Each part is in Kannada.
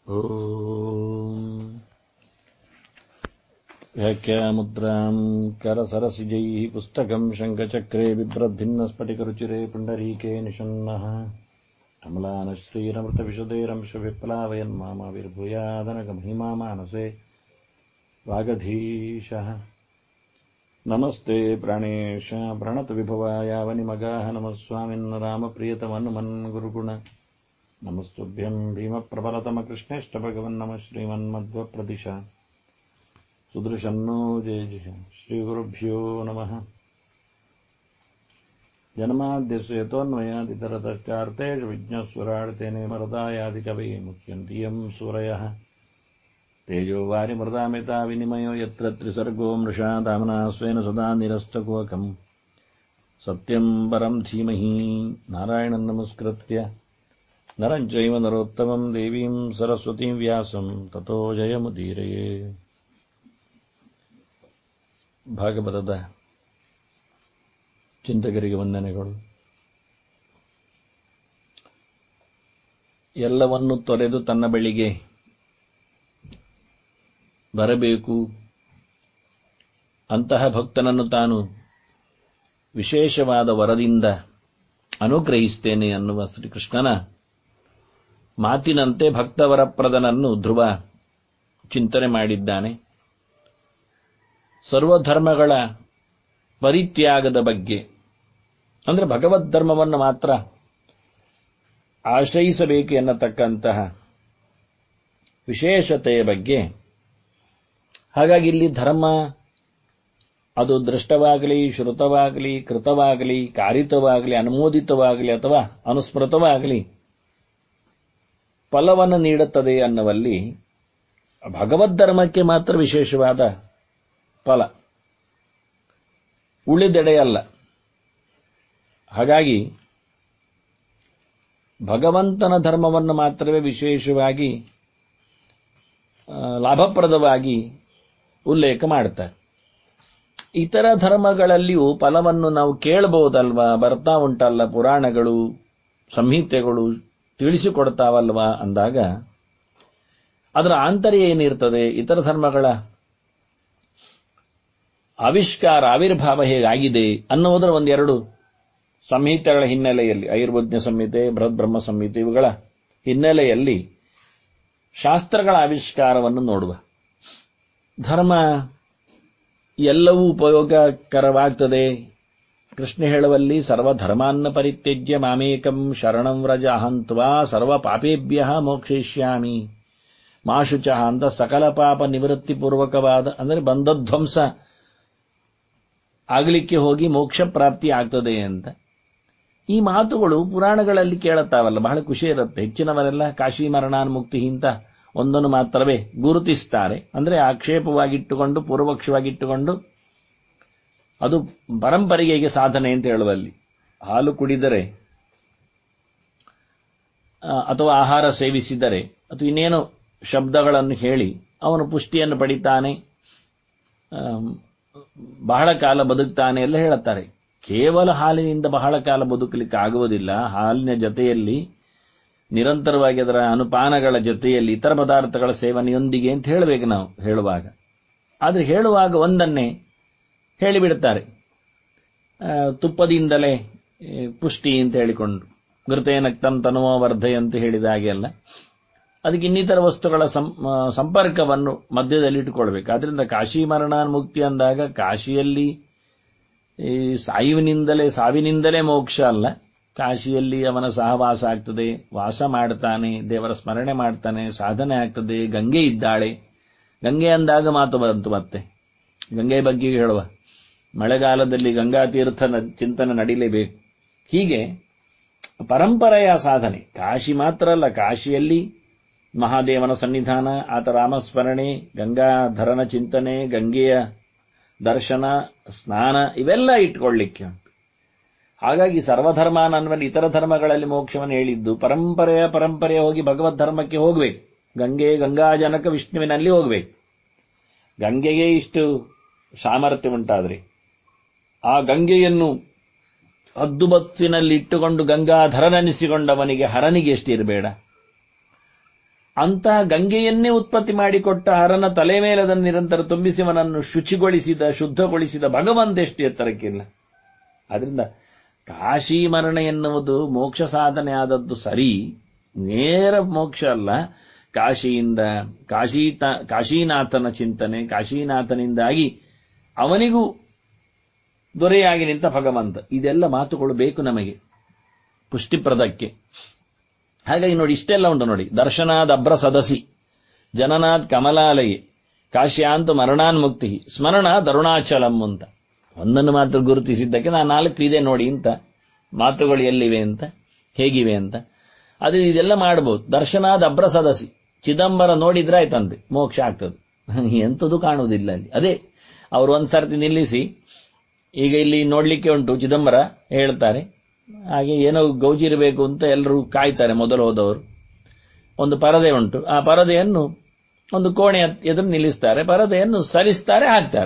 ॐ व्याख्यामुद्राम् करसरसिजैः पुस्तकम् शङ्खचक्रे बिभ्रद्भिन्नस्फटिकरुचिरे पुण्डरीके निषण्णः अम्लानश्रीरमृतविशदैरंशविप्लावयन्मामाविर्भूयादनकमहिमा मानसे वागधीशः नमस्ते प्राणेश प्रणतविभवायावनिमगाः नमः स्वामिन् रामप्रियतमनुमन् गुरुगुण नमस्तुभ्यम् भीमप्रबलतमकृष्णेष्ट भगवन्नमः श्रीमन्मध्वप्रदिश सुदृशन्नो जय जय श्रीगुरुभ्यो नमः जन्माद्यस्य यतोऽन्वयादितरतश्चार्तेषु विज्ञस्वरार्तेने मरदायादिकवये मुह्यन्ति यम् सूरयः तेजो वारिमृदामिता विनिमयो यत्र त्रिसर्गो मृषा दाम्ना स्वेन सदा निरस्तकुवकम् सत्यम् परम् धीमहि नारायणम् नमस्कृत्य नरम् चैव नरोत्तमम् देवीम् सरस्वतीम् व्यासम् ततो जयमुदीरये ಭಾಗವತದ ಚಿಂತಕರಿಗೆ ವಂದನೆಗಳು ಎಲ್ಲವನ್ನು ತೊರೆದು ತನ್ನ ಬಳಿಗೆ ಬರಬೇಕು ಅಂತಹ ಭಕ್ತನನ್ನು ತಾನು ವಿಶೇಷವಾದ ವರದಿಂದ ಅನುಗ್ರಹಿಸ್ತೇನೆ ಅನ್ನುವ ಶ್ರೀಕೃಷ್ಣನ ಮಾತಿನಂತೆ ಭಕ್ತವರಪ್ರದನನ್ನು ಧ್ರುವ ಚಿಂತನೆ ಮಾಡಿದ್ದಾನೆ ಸರ್ವಧರ್ಮಗಳ ಪರಿತ್ಯಾಗದ ಬಗ್ಗೆ ಅಂದರೆ ಭಗವದ್ ಧರ್ಮವನ್ನು ಮಾತ್ರ ಆಶ್ರಯಿಸಬೇಕು ಎನ್ನತಕ್ಕಂತಹ ವಿಶೇಷತೆಯ ಬಗ್ಗೆ ಹಾಗಾಗಿ ಇಲ್ಲಿ ಧರ್ಮ ಅದು ದೃಷ್ಟವಾಗಲಿ ಶ್ರುತವಾಗಲಿ ಕೃತವಾಗಲಿ ಕಾರಿತವಾಗಲಿ ಅನುಮೋದಿತವಾಗಲಿ ಅಥವಾ ಅನುಸ್ಮೃತವಾಗಲಿ ಫಲವನ್ನು ನೀಡುತ್ತದೆ ಅನ್ನುವಲ್ಲಿ ಭಗವದ್ಧರ್ಮಕ್ಕೆ ಮಾತ್ರ ವಿಶೇಷವಾದ ಫಲ ಉಳಿದೆಡೆಯಲ್ಲ ಹಾಗಾಗಿ ಭಗವಂತನ ಧರ್ಮವನ್ನು ಮಾತ್ರವೇ ವಿಶೇಷವಾಗಿ ಲಾಭಪ್ರದವಾಗಿ ಉಲ್ಲೇಖ ಮಾಡ್ತಾರೆ ಇತರ ಧರ್ಮಗಳಲ್ಲಿಯೂ ಫಲವನ್ನು ನಾವು ಕೇಳಬಹುದಲ್ವಾ ಬರ್ತಾ ಉಂಟಲ್ಲ ಪುರಾಣಗಳು ಸಂಹಿತೆಗಳು ತಿಳಿಸಿಕೊಡ್ತಾವಲ್ವಾ ಅಂದಾಗ ಅದರ ಆಂತರ್ಯ ಏನಿರ್ತದೆ ಇತರ ಧರ್ಮಗಳ ಆವಿಷ್ಕಾರ ಆವಿರ್ಭಾವ ಹೇಗಾಗಿದೆ ಅನ್ನುವುದರ ಒಂದೆರಡು ಸಂಹಿತೆಗಳ ಹಿನ್ನೆಲೆಯಲ್ಲಿ ಆಯುರ್ವಜ್ಞ ಸಂಹಿತೆ ಬೃಹತ್ ಬ್ರಹ್ಮ ಸಂಹಿತೆ ಇವುಗಳ ಹಿನ್ನೆಲೆಯಲ್ಲಿ ಶಾಸ್ತ್ರಗಳ ಆವಿಷ್ಕಾರವನ್ನು ನೋಡುವ ಧರ್ಮ ಎಲ್ಲವೂ ಉಪಯೋಗಕರವಾಗ್ತದೆ ಕೃಷ್ಣ ಹೇಳುವಲ್ಲಿ ಸರ್ವಧರ್ಮಾನ್ನ ಪರಿತ್ಯಜ್ಯ ಮಾಮೇಕಂ ಶರಣಂ ವ್ರಜ ಅಹಂತ್ವಾ ಸರ್ವ ಪಾಪೇಭ್ಯ ಮೋಕ್ಷಯಿಷ್ಯಾಮಿ ಮಾಶುಚ ಅಂತ ಸಕಲ ಪಾಪ ನಿವೃತ್ತಿ ಪೂರ್ವಕವಾದ ಅಂದರೆ ಬಂಧಧ್ವಂಸ ಆಗಲಿಕ್ಕೆ ಹೋಗಿ ಮೋಕ್ಷ ಪ್ರಾಪ್ತಿ ಆಗ್ತದೆ ಅಂತ ಈ ಮಾತುಗಳು ಪುರಾಣಗಳಲ್ಲಿ ಕೇಳುತ್ತಾವಲ್ಲ ಬಹಳ ಖುಷಿ ಇರುತ್ತೆ ಹೆಚ್ಚಿನವರೆಲ್ಲ ಕಾಶಿ ಮರಣಾನ್ಮುಕ್ತಿ ಇಂತ ಒಂದನ್ನು ಮಾತ್ರವೇ ಗುರುತಿಸ್ತಾರೆ ಅಂದರೆ ಆಕ್ಷೇಪವಾಗಿಟ್ಟುಕೊಂಡು ಪೂರ್ವಕ್ಷವಾಗಿಟ್ಟುಕೊಂಡು ಅದು ಪರಂಪರೆಗೆ ಸಾಧನೆ ಅಂತ ಹೇಳುವಲ್ಲಿ ಹಾಲು ಕುಡಿದರೆ ಅಥವಾ ಆಹಾರ ಸೇವಿಸಿದರೆ ಅಥವಾ ಇನ್ನೇನು ಶಬ್ದಗಳನ್ನು ಹೇಳಿ ಅವನು ಪುಷ್ಟಿಯನ್ನು ಪಡಿತಾನೆ ಬಹಳ ಕಾಲ ಬದುಕ್ತಾನೆ ಎಲ್ಲ ಹೇಳುತ್ತಾರೆ ಕೇವಲ ಹಾಲಿನಿಂದ ಬಹಳ ಕಾಲ ಬದುಕಲಿಕ್ಕೆ ಆಗುವುದಿಲ್ಲ ಹಾಲಿನ ಜೊತೆಯಲ್ಲಿ ನಿರಂತರವಾಗಿ ಅದರ ಅನುಪಾನಗಳ ಜೊತೆಯಲ್ಲಿ ಇತರ ಪದಾರ್ಥಗಳ ಸೇವನೆಯೊಂದಿಗೆ ಅಂತ ಹೇಳಬೇಕು ನಾವು ಹೇಳುವಾಗ ಆದರೆ ಹೇಳುವಾಗ ಒಂದನ್ನೇ ಹೇಳಿಬಿಡುತ್ತಾರೆ ತುಪ್ಪದಿಂದಲೇ ಪುಷ್ಟಿ ಅಂತ ಹೇಳಿಕೊಂಡು ಘೃತೇನಕ್ತಂ ತನುವ ವರ್ಧೆ ಅಂತ ಹೇಳಿದ ಹಾಗೆ ಅಲ್ಲ ಅದಕ್ಕೆ ಇನ್ನಿತರ ವಸ್ತುಗಳ ಸಂಪರ್ಕವನ್ನು ಮಧ್ಯದಲ್ಲಿ ಇಟ್ಟುಕೊಳ್ಬೇಕು ಆದ್ರಿಂದ ಕಾಶಿ ಮರಣಾನ್ಮುಕ್ತಿ ಅಂದಾಗ ಕಾಶಿಯಲ್ಲಿ ಈ ಸಾಯುವಿನಿಂದಲೇ ಸಾವಿನಿಂದಲೇ ಮೋಕ್ಷ ಅಲ್ಲ ಕಾಶಿಯಲ್ಲಿ ಅವನ ಸಹವಾಸ ಆಗ್ತದೆ ವಾಸ ಮಾಡ್ತಾನೆ ದೇವರ ಸ್ಮರಣೆ ಮಾಡ್ತಾನೆ ಸಾಧನೆ ಆಗ್ತದೆ ಗಂಗೆ ಇದ್ದಾಳೆ ಗಂಗೆ ಅಂದಾಗ ಮಾತು ಬಂತು ಮತ್ತೆ ಗಂಗೆ ಬಗ್ಗೆ ಹೇಳುವ ಮಳೆಗಾಲದಲ್ಲಿ ಗಂಗಾ ತೀರ್ಥ ಚಿಂತನೆ ನಡೀಲೇಬೇಕು ಹೀಗೆ ಪರಂಪರೆಯ ಸಾಧನೆ ಕಾಶಿ ಮಾತ್ರ ಅಲ್ಲ ಕಾಶಿಯಲ್ಲಿ ಮಹಾದೇವನ ಸನ್ನಿಧಾನ ಆತ ರಾಮಸ್ಮರಣೆ ಗಂಗಾಧರನ ಚಿಂತನೆ ಗಂಗೆಯ ದರ್ಶನ ಸ್ನಾನ ಇವೆಲ್ಲ ಇಟ್ಕೊಳ್ಳಿಕ್ಕೆ ಉಂಟು ಹಾಗಾಗಿ ಸರ್ವಧರ್ಮಾನನ್ವಲ್ಲಿ ಇತರ ಧರ್ಮಗಳಲ್ಲಿ ಮೋಕ್ಷವನ್ನು ಹೇಳಿದ್ದು ಪರಂಪರೆಯ ಪರಂಪರೆ ಹೋಗಿ ಭಗವದ್ ಧರ್ಮಕ್ಕೆ ಹೋಗಬೇಕು ಗಂಗೆ ಗಂಗಾಜನಕ ವಿಷ್ಣುವಿನಲ್ಲಿ ಹೋಗಬೇಕು ಗಂಗೆಗೆ ಇಷ್ಟು ಸಾಮರ್ಥ್ಯ ಉಂಟಾದ್ರೆ ಆ ಗಂಗೆಯನ್ನು ಹದ್ದುಬತ್ತಿನಲ್ಲಿ ಇಟ್ಟುಕೊಂಡು ಗಂಗಾಧರನೆನಿಸಿಕೊಂಡವನಿಗೆ ಹರನಿಗೆ ಎಷ್ಟಿರಬೇಡ ಅಂತಹ ಗಂಗೆಯನ್ನೇ ಉತ್ಪತ್ತಿ ಮಾಡಿಕೊಟ್ಟ ಹರನ ತಲೆ ಮೇಲೆ ಅದನ್ನು ನಿರಂತರ ತುಂಬಿಸಿವನನ್ನು ಶುಚಿಗೊಳಿಸಿದ ಶುದ್ಧಗೊಳಿಸಿದ ಭಗವಂತ ಎಷ್ಟು ಎತ್ತರಕ್ಕಿಲ್ಲ ಆದ್ರಿಂದ ಕಾಶಿ ಮರಣ ಎನ್ನುವುದು ಮೋಕ್ಷ ಸಾಧನೆ ಆದದ್ದು ಸರಿ ನೇರ ಮೋಕ್ಷ ಅಲ್ಲ ಕಾಶಿಯಿಂದ ಕಾಶೀತ ಕಾಶೀನಾಥನ ಚಿಂತನೆ ಕಾಶೀನಾಥನಿಂದಾಗಿ ಅವನಿಗೂ ದೊರೆಯಾಗಿ ನಿಂತ ಭಗವಂತ ಇದೆಲ್ಲ ಮಾತುಗಳು ಬೇಕು ನಮಗೆ ಪುಷ್ಟಿಪ್ರದಕ್ಕೆ ಹಾಗಾಗಿ ನೋಡಿ ಇಷ್ಟೆಲ್ಲ ಉಂಟು ನೋಡಿ ದರ್ಶನಾದ್ ಅಬ್ರ ಸದಸಿ ಜನನಾಥ್ ಕಮಲಾಲಯೇ ಕಾಶ್ಯಾಂತ ಮರಣಾನ್ಮುಕ್ತಿ ಸ್ಮರಣ ದರುಣಾಚಲಂ ಅಂತ ಒಂದನ್ನು ಮಾತ್ರ ಗುರುತಿಸಿದ್ದಕ್ಕೆ ನಾನು ನಾಲ್ಕು ಇದೆ ನೋಡಿ ಅಂತ ಮಾತುಗಳು ಎಲ್ಲಿವೆ ಅಂತ ಹೇಗಿವೆ ಅಂತ ಅದು ಇದೆಲ್ಲ ಮಾಡಬಹುದು ದರ್ಶನಾದ ಅಬ್ರ ಸದಸಿ ಚಿದಂಬರ ನೋಡಿದ್ರೆ ಆಯ್ತಂತೆ ಮೋಕ್ಷ ಆಗ್ತದೆ ಎಂಥದ್ದು ಕಾಣುವುದಿಲ್ಲ ಅಲ್ಲಿ ಅದೇ ಅವರು ಒಂದು ಸರ್ತಿ ನಿಲ್ಲಿಸಿ ಈಗ ಇಲ್ಲಿ ನೋಡ್ಲಿಕ್ಕೆ ಉಂಟು ಚಿದಂಬರ ಹೇಳ್ತಾರೆ ಹಾಗೆ ಏನೋ ಗೌಜಿರಬೇಕು ಅಂತ ಎಲ್ಲರೂ ಕಾಯ್ತಾರೆ ಮೊದಲು ಹೋದವರು ಒಂದು ಪರದೆ ಉಂಟು ಆ ಪರದೆಯನ್ನು ಒಂದು ಕೋಣೆ ಎದುರು ನಿಲ್ಲಿಸ್ತಾರೆ ಪರದೆಯನ್ನು ಸರಿಸ್ತಾರೆ ಹಾಕ್ತಾರೆ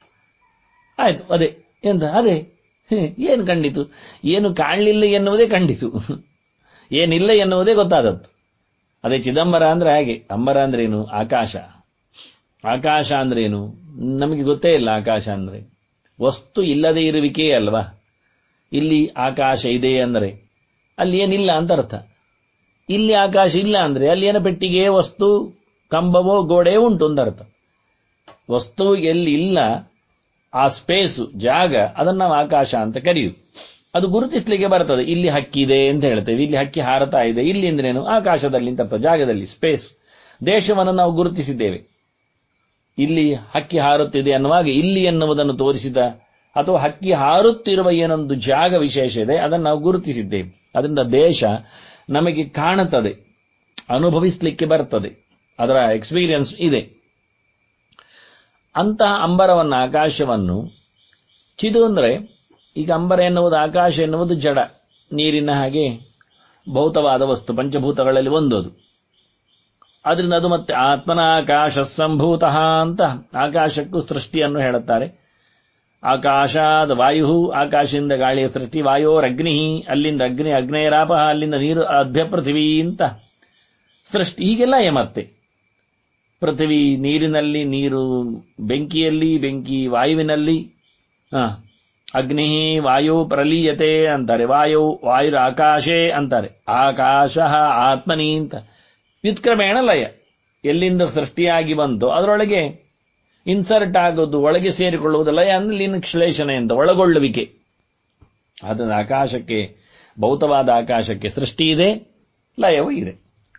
ಆಯ್ತು ಅದೇ ಎಂತ ಅದೇ ಏನು ಕಂಡಿತು ಏನು ಕಾಣಲಿಲ್ಲ ಎನ್ನುವುದೇ ಕಂಡಿತು ಏನಿಲ್ಲ ಎನ್ನುವುದೇ ಗೊತ್ತಾದದ್ದು ಅದೇ ಚಿದಂಬರ ಅಂದ್ರೆ ಹಾಗೆ ಅಂಬರ ಅಂದ್ರೇನು ಆಕಾಶ ಆಕಾಶ ಅಂದ್ರೇನು ನಮಗೆ ಗೊತ್ತೇ ಇಲ್ಲ ಆಕಾಶ ಅಂದ್ರೆ ವಸ್ತು ಇಲ್ಲದೆ ಇರುವಿಕೆ ಅಲ್ವಾ ಇಲ್ಲಿ ಆಕಾಶ ಇದೆ ಅಂದರೆ ಅಲ್ಲಿ ಏನಿಲ್ಲ ಅಂತ ಅರ್ಥ ಇಲ್ಲಿ ಆಕಾಶ ಇಲ್ಲ ಅಂದ್ರೆ ಅಲ್ಲಿ ಏನೋ ಪೆಟ್ಟಿಗೆ ವಸ್ತು ಕಂಬವೋ ಗೋಡೆ ಉಂಟು ಅಂತ ಅರ್ಥ ವಸ್ತು ಎಲ್ಲಿ ಇಲ್ಲ ಆ ಸ್ಪೇಸು ಜಾಗ ಅದನ್ನು ನಾವು ಆಕಾಶ ಅಂತ ಕರೆಯುದು ಅದು ಗುರುತಿಸ್ಲಿಕ್ಕೆ ಬರ್ತದೆ ಇಲ್ಲಿ ಹಕ್ಕಿ ಇದೆ ಅಂತ ಹೇಳ್ತೇವೆ ಇಲ್ಲಿ ಹಕ್ಕಿ ಹಾರತಾ ಇದೆ ಇಲ್ಲಿ ಅಂದ್ರೇನು ಆಕಾಶದಲ್ಲಿ ಅಂತ ಅರ್ಥ ಜಾಗದಲ್ಲಿ ಸ್ಪೇಸ್ ದೇಶವನ್ನು ನಾವು ಗುರುತಿಸಿದ್ದೇವೆ ಇಲ್ಲಿ ಹಕ್ಕಿ ಹಾರುತ್ತಿದೆ ಅನ್ನುವಾಗ ಇಲ್ಲಿ ಎನ್ನುವುದನ್ನು ತೋರಿಸಿದ ಅಥವಾ ಹಕ್ಕಿ ಹಾರುತ್ತಿರುವ ಏನೊಂದು ಜಾಗ ವಿಶೇಷ ಇದೆ ಅದನ್ನು ನಾವು ಗುರುತಿಸಿದ್ದೇವೆ ಅದರಿಂದ ದೇಶ ನಮಗೆ ಕಾಣುತ್ತದೆ ಅನುಭವಿಸಲಿಕ್ಕೆ ಬರ್ತದೆ ಅದರ ಎಕ್ಸ್ಪೀರಿಯನ್ಸ್ ಇದೆ ಅಂತಹ ಅಂಬರವನ್ನು ಆಕಾಶವನ್ನು ಚಿದು ಅಂದರೆ ಈಗ ಅಂಬರ ಎನ್ನುವುದು ಆಕಾಶ ಎನ್ನುವುದು ಜಡ ನೀರಿನ ಹಾಗೆ ಭೌತವಾದ ವಸ್ತು ಪಂಚಭೂತಗಳಲ್ಲಿ ಒಂದದು ಆದ್ರಿಂದ ಅದು ಮತ್ತೆ ಆತ್ಮನ ಆಕಾಶ ಸಂಭೂತ ಅಂತ ಆಕಾಶಕ್ಕೂ ಸೃಷ್ಟಿಯನ್ನು ಹೇಳುತ್ತಾರೆ ಆಕಾಶಾದ ವಾಯು ಆಕಾಶದಿಂದ ಗಾಳಿಯ ಸೃಷ್ಟಿ ವಾಯೋರಗ್ನಿ ಅಲ್ಲಿಂದ ಅಗ್ನಿ ಅಗ್ನೇಯರಾಪ ಅಲ್ಲಿಂದ ನೀರು ಅಭ್ಯ ಪೃಥ್ವಿ ಅಂತ ಸೃಷ್ಟಿ ಹೀಗೆಲ್ಲ ಮತ್ತೆ ಪೃಥ್ವಿ ನೀರಿನಲ್ಲಿ ನೀರು ಬೆಂಕಿಯಲ್ಲಿ ಬೆಂಕಿ ವಾಯುವಿನಲ್ಲಿ ಅಗ್ನಿ ವಾಯು ಪ್ರಲೀಯತೆ ಅಂತಾರೆ ವಾಯು ವಾಯುರ ಆಕಾಶೇ ಅಂತಾರೆ ಆಕಾಶ ಆತ್ಮನಿ ಅಂತ ವ್ಯುತ್ಕ್ರಮೇಣ ಲಯ ಎಲ್ಲಿಂದ ಸೃಷ್ಟಿಯಾಗಿ ಬಂತು ಅದರೊಳಗೆ ಇನ್ಸರ್ಟ್ ಆಗೋದು ಒಳಗೆ ಸೇರಿಕೊಳ್ಳುವುದು ಲಯ ಅಂದ್ರೆ ಇನ್ಕ್ಶ್ಲೇಷಣೆ ಅಂತ ಒಳಗೊಳ್ಳುವಿಕೆ ಅದನ್ನು ಆಕಾಶಕ್ಕೆ ಭೌತವಾದ ಆಕಾಶಕ್ಕೆ ಸೃಷ್ಟಿ ಇದೆ ಲಯವೂ ಇದೆ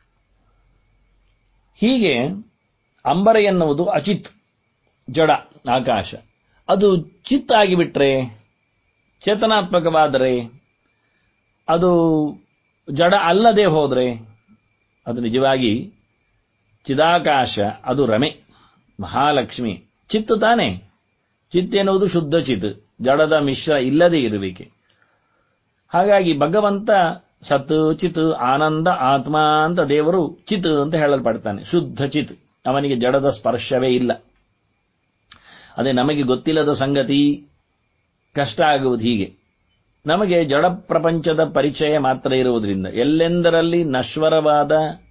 ಹೀಗೆ ಅಂಬರ ಎನ್ನುವುದು ಅಚಿತ್ ಜಡ ಆಕಾಶ ಅದು ಚಿತ್ ಆಗಿಬಿಟ್ರೆ ಚೇತನಾತ್ಮಕವಾದರೆ ಅದು ಜಡ ಅಲ್ಲದೆ ಹೋದರೆ ಅದು ನಿಜವಾಗಿ ಚಿದಾಕಾಶ ಅದು ರಮೆ ಮಹಾಲಕ್ಷ್ಮಿ ಚಿತ್ತು ತಾನೆ ಚಿತ್ ಎನ್ನುವುದು ಶುದ್ಧ ಚಿತ್ ಜಡದ ಮಿಶ್ರ ಇಲ್ಲದೆ ಇರುವಿಕೆ ಹಾಗಾಗಿ ಭಗವಂತ ಸತ್ ಚಿತ್ ಆನಂದ ಆತ್ಮ ಅಂತ ದೇವರು ಚಿತ್ ಅಂತ ಹೇಳಲ್ಪಡ್ತಾನೆ ಶುದ್ಧ ಚಿತ್ ಅವನಿಗೆ ಜಡದ ಸ್ಪರ್ಶವೇ ಇಲ್ಲ ಅದೇ ನಮಗೆ ಗೊತ್ತಿಲ್ಲದ ಸಂಗತಿ ಕಷ್ಟ ಆಗುವುದು ಹೀಗೆ ನಮಗೆ ಜಡ ಪ್ರಪಂಚದ ಪರಿಚಯ ಮಾತ್ರ ಇರುವುದರಿಂದ ಎಲ್ಲೆಂದರಲ್ಲಿ ನಶ್ವರವಾದ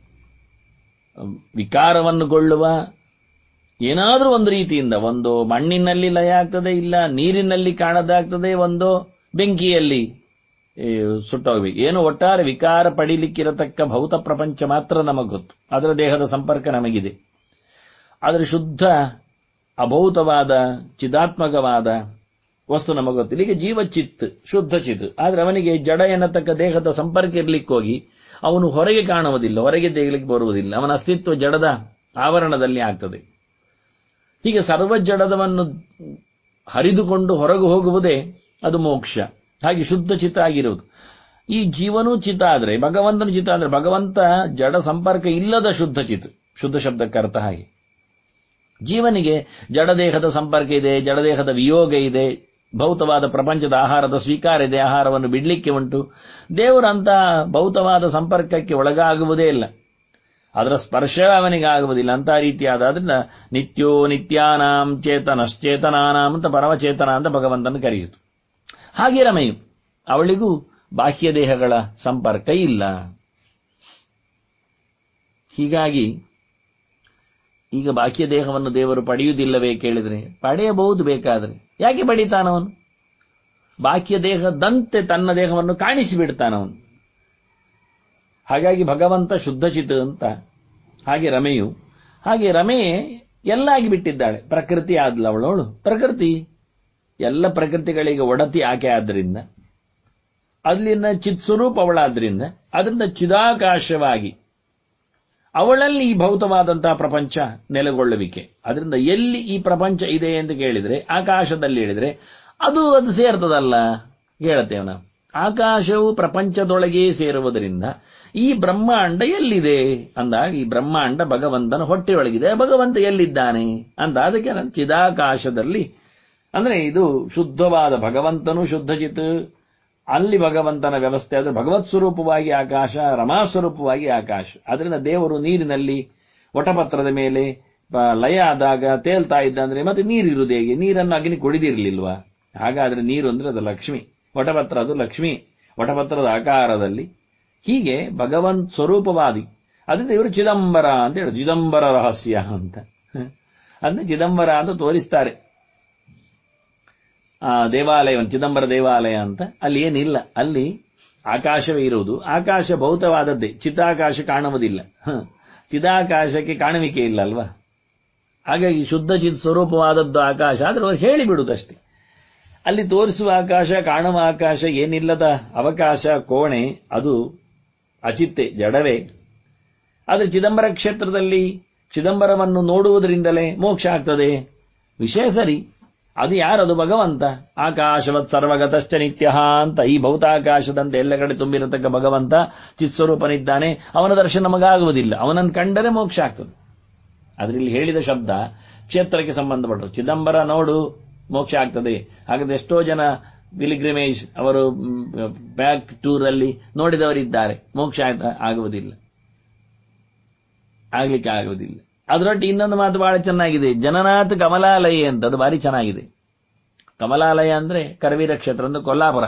ವಿಕಾರವನ್ನುಗೊಳ್ಳುವ ಏನಾದರೂ ಒಂದು ರೀತಿಯಿಂದ ಒಂದು ಮಣ್ಣಿನಲ್ಲಿ ಲಯ ಆಗ್ತದೆ ಇಲ್ಲ ನೀರಿನಲ್ಲಿ ಕಾಣದಾಗ್ತದೆ ಒಂದು ಬೆಂಕಿಯಲ್ಲಿ ಸುಟ್ಟೋಗ್ಬೇಕು ಏನು ಒಟ್ಟಾರೆ ವಿಕಾರ ಪಡೀಲಿಕ್ಕಿರತಕ್ಕ ಭೌತ ಪ್ರಪಂಚ ಮಾತ್ರ ನಮಗೆ ಗೊತ್ತು ಅದರ ದೇಹದ ಸಂಪರ್ಕ ನಮಗಿದೆ ಆದರೆ ಶುದ್ಧ ಅಭೌತವಾದ ಚಿದಾತ್ಮಕವಾದ ವಸ್ತು ನಮಗೆ ಗೊತ್ತಿಲ್ಲ ಈಗ ಜೀವಚಿತ್ ಶುದ್ಧ ಚಿತ್ ಆದರೆ ಅವನಿಗೆ ಜಡ ಎನ್ನತಕ್ಕ ದೇಹದ ಸಂಪರ್ಕ ಇರ್ಲಿಕ್ಕೆ ಹೋಗಿ ಅವನು ಹೊರಗೆ ಕಾಣುವುದಿಲ್ಲ ಹೊರಗೆ ದೇಗಲಿಕ್ಕೆ ಬರುವುದಿಲ್ಲ ಅವನ ಅಸ್ತಿತ್ವ ಜಡದ ಆವರಣದಲ್ಲಿ ಆಗ್ತದೆ ಹೀಗೆ ಸರ್ವ ಜಡದವನ್ನು ಹರಿದುಕೊಂಡು ಹೊರಗೆ ಹೋಗುವುದೇ ಅದು ಮೋಕ್ಷ ಹಾಗೆ ಶುದ್ಧ ಚಿತ್ತ ಆಗಿರುವುದು ಈ ಜೀವನೂ ಚಿತ್ತ ಆದರೆ ಭಗವಂತನ ಚಿತ್ತ ಅಂದರೆ ಭಗವಂತ ಜಡ ಸಂಪರ್ಕ ಇಲ್ಲದ ಶುದ್ಧ ಚಿತ್ ಶುದ್ಧ ಶಬ್ದಕ್ಕೆ ಅರ್ಥ ಹಾಗೆ ಜೀವನಿಗೆ ಜಡದೇಹದ ಸಂಪರ್ಕ ಇದೆ ಜಡದೇಹದ ವಿಯೋಗ ಇದೆ ಭೌತವಾದ ಪ್ರಪಂಚದ ಆಹಾರದ ಸ್ವೀಕಾರ ಇದೆ ಆಹಾರವನ್ನು ಬಿಡಲಿಕ್ಕೆ ಉಂಟು ದೇವರಂತ ಭೌತವಾದ ಸಂಪರ್ಕಕ್ಕೆ ಒಳಗಾಗುವುದೇ ಇಲ್ಲ ಅದರ ಸ್ಪರ್ಶ ಅವನಿಗೆ ಆಗುವುದಿಲ್ಲ ಅಂತ ರೀತಿಯಾದ ಅದರಿಂದ ನಿತ್ಯೋ ನಿತ್ಯಾನಾಂ ಚೇತನಶ್ಚೇತನಾನಾಂ ಅಂತ ಪರಮಚೇತನ ಅಂತ ಭಗವಂತನ ಕರೆಯಿತು ಹಾಗೆ ರಮೆಯು ಅವಳಿಗೂ ಬಾಹ್ಯ ದೇಹಗಳ ಸಂಪರ್ಕ ಇಲ್ಲ ಹೀಗಾಗಿ ಈಗ ಬಾಕಿಯ ದೇಹವನ್ನು ದೇವರು ಪಡೆಯುವುದಿಲ್ಲವೇ ಕೇಳಿದರೆ ಪಡೆಯಬಹುದು ಬೇಕಾದರೆ ಯಾಕೆ ಪಡಿತಾನವನು ಬಾಕಿಯ ದೇಹದಂತೆ ತನ್ನ ದೇಹವನ್ನು ಕಾಣಿಸಿಬಿಡ್ತಾನವನು ಹಾಗಾಗಿ ಭಗವಂತ ಶುದ್ಧಚಿತ್ ಅಂತ ಹಾಗೆ ರಮೆಯು ಹಾಗೆ ರಮೆ ಎಲ್ಲಾಗಿ ಬಿಟ್ಟಿದ್ದಾಳೆ ಪ್ರಕೃತಿ ಆದ್ಲ ಅವಳವಳು ಪ್ರಕೃತಿ ಎಲ್ಲ ಪ್ರಕೃತಿಗಳಿಗೆ ಒಡತಿ ಆಕೆ ಆದ್ದರಿಂದ ಅಲ್ಲಿನ ಚಿತ್ ಸ್ವರೂಪ ಅವಳಾದ್ರಿಂದ ಅದರಿಂದ ಚಿದಾಕಾಶವಾಗಿ ಅವಳಲ್ಲಿ ಈ ಭೌತವಾದಂತಹ ಪ್ರಪಂಚ ನೆಲೆಗೊಳ್ಳುವಿಕೆ ಅದರಿಂದ ಎಲ್ಲಿ ಈ ಪ್ರಪಂಚ ಇದೆ ಎಂದು ಕೇಳಿದರೆ ಆಕಾಶದಲ್ಲಿ ಹೇಳಿದರೆ ಅದು ಅದು ಸೇರ್ತದಲ್ಲ ಹೇಳುತ್ತೇವೆ ನಾವು ಆಕಾಶವು ಪ್ರಪಂಚದೊಳಗೆ ಸೇರುವುದರಿಂದ ಈ ಬ್ರಹ್ಮಾಂಡ ಎಲ್ಲಿದೆ ಅಂದಾಗ ಈ ಬ್ರಹ್ಮಾಂಡ ಭಗವಂತನ ಹೊಟ್ಟೆಯೊಳಗಿದೆ ಭಗವಂತ ಎಲ್ಲಿದ್ದಾನೆ ಅಂತ ಅದಕ್ಕೆ ನಾನು ಚಿದಾಕಾಶದಲ್ಲಿ ಅಂದ್ರೆ ಇದು ಶುದ್ಧವಾದ ಭಗವಂತನು ಶುದ್ಧಚಿತ್ ಅಲ್ಲಿ ಭಗವಂತನ ವ್ಯವಸ್ಥೆ ಆದರೆ ಭಗವತ್ ಸ್ವರೂಪವಾಗಿ ಆಕಾಶ ರಮಾಸ್ವರೂಪವಾಗಿ ಆಕಾಶ ಅದರಿಂದ ದೇವರು ನೀರಿನಲ್ಲಿ ವಟಪತ್ರದ ಮೇಲೆ ಪ- ಲಯ ಆದಾಗ ತೇಲ್ತಾ ಇದ್ದ ಅಂದ್ರೆ ಮತ್ತೆ ನೀರಿರುವುದು ಹೇಗೆ ನೀರನ್ನು ಅಗ್ನಿ ಕುಡಿದಿರ್ಲಿಲ್ವಾ ಹಾಗಾದ್ರೆ ನೀರು ಅಂದ್ರೆ ಅದು ಲಕ್ಷ್ಮಿ ವಟಪತ್ರ ಅದು ಲಕ್ಷ್ಮಿ ವಟಪತ್ರದ ಆಕಾರದಲ್ಲಿ ಹೀಗೆ ಭಗವಂತ್ ಸ್ವರೂಪವಾದಿ ಅದರಿಂದ ಇವರು ಚಿದಂಬರ ಅಂತ ಹೇಳಿ ಚಿದಂಬರ ರಹಸ್ಯ ಅಂತ ಅಂದ್ರೆ ಚಿದಂಬರ ಅಂತ ತೋರಿಸ್ತಾರೆ ಆ ದೇವಾಲಯವನ್ನು ಚಿದಂಬರ ದೇವಾಲಯ ಅಂತ ಅಲ್ಲಿ ಏನಿಲ್ಲ ಅಲ್ಲಿ ಆಕಾಶವೇ ಇರುವುದು ಆಕಾಶ ಭೌತವಾದದ್ದೇ ಚಿತ್ತಾಕಾಶ ಕಾಣುವುದಿಲ್ಲ ಹ. ಚಿದಾಕಾಶಕ್ಕೆ ಕಾಣುವಿಕೆ ಇಲ್ಲ ಅಲ್ವಾ ಹಾಗಾಗಿ ಶುದ್ಧ ಚಿತ್ ಸ್ವರೂಪವಾದದ್ದು ಆಕಾಶ ಆದ್ರೆ ಅವರು ಹೇಳಿಬಿಡುವುದಷ್ಟೇ ಅಲ್ಲಿ ತೋರಿಸುವ ಆಕಾಶ ಕಾಣುವ ಆಕಾಶ ಏನಿಲ್ಲದ ಅವಕಾಶ ಕೋಣೆ ಅದು ಅಚಿತ್ತೆ ಜಡವೇ ಆದರೆ ಚಿದಂಬರ ಕ್ಷೇತ್ರದಲ್ಲಿ ಚಿದಂಬರವನ್ನು ನೋಡುವುದರಿಂದಲೇ ಮೋಕ್ಷ ಆಗ್ತದೆ ವಿಷಯ ಸರಿ ಅದು ಯಾರದು ಭಗವಂತ ಆಕಾಶವತ್ ಸರ್ವಗತಶ್ಚ ನಿತ್ಯ ಅಂತ ಈ ಭೌತಾಕಾಶದಂತೆ ಎಲ್ಲ ಕಡೆ ತುಂಬಿರತಕ್ಕ ಭಗವಂತ ಚಿತ್ಸ್ವರೂಪನಿದ್ದಾನೆ ಅವನ ದರ್ಶನ ನಮಗಾಗುವುದಿಲ್ಲ ಅವನನ್ನು ಕಂಡರೆ ಮೋಕ್ಷ ಆಗ್ತದೆ ಅದರಲ್ಲಿ ಹೇಳಿದ ಶಬ್ದ ಕ್ಷೇತ್ರಕ್ಕೆ ಸಂಬಂಧಪಟ್ಟು ಚಿದಂಬರ ನೋಡು ಮೋಕ್ಷ ಆಗ್ತದೆ ಹಾಗಾದ್ರೆ ಎಷ್ಟೋ ಜನ ಪಿಲಿಗ್ರಿಮೇಜ್ ಅವರು ಬ್ಯಾಕ್ ಟೂರ್ ಅಲ್ಲಿ ನೋಡಿದವರಿದ್ದಾರೆ ಮೋಕ್ಷ ಆಗ- ಆಗುವುದಿಲ್ಲ ಆಗ್ಲಿಕ್ಕೆ ಆಗುವುದಿಲ್ಲ ಅದರೊಟ್ಟಿಗೆ ಇನ್ನೊಂದು ಮಾತು ಬಹಳ ಚೆನ್ನಾಗಿದೆ ಜನನಾಥ್ ಕಮಲಾಲಯ ಅಂತ ಅದು ಭಾರಿ ಚೆನ್ನಾಗಿದೆ ಕಮಲಾಲಯ ಅಂದ್ರೆ ಕರವೀರ ಕ್ಷೇತ್ರ ಅಂದ್ರೆ ಕೊಲ್ಲಾಪುರ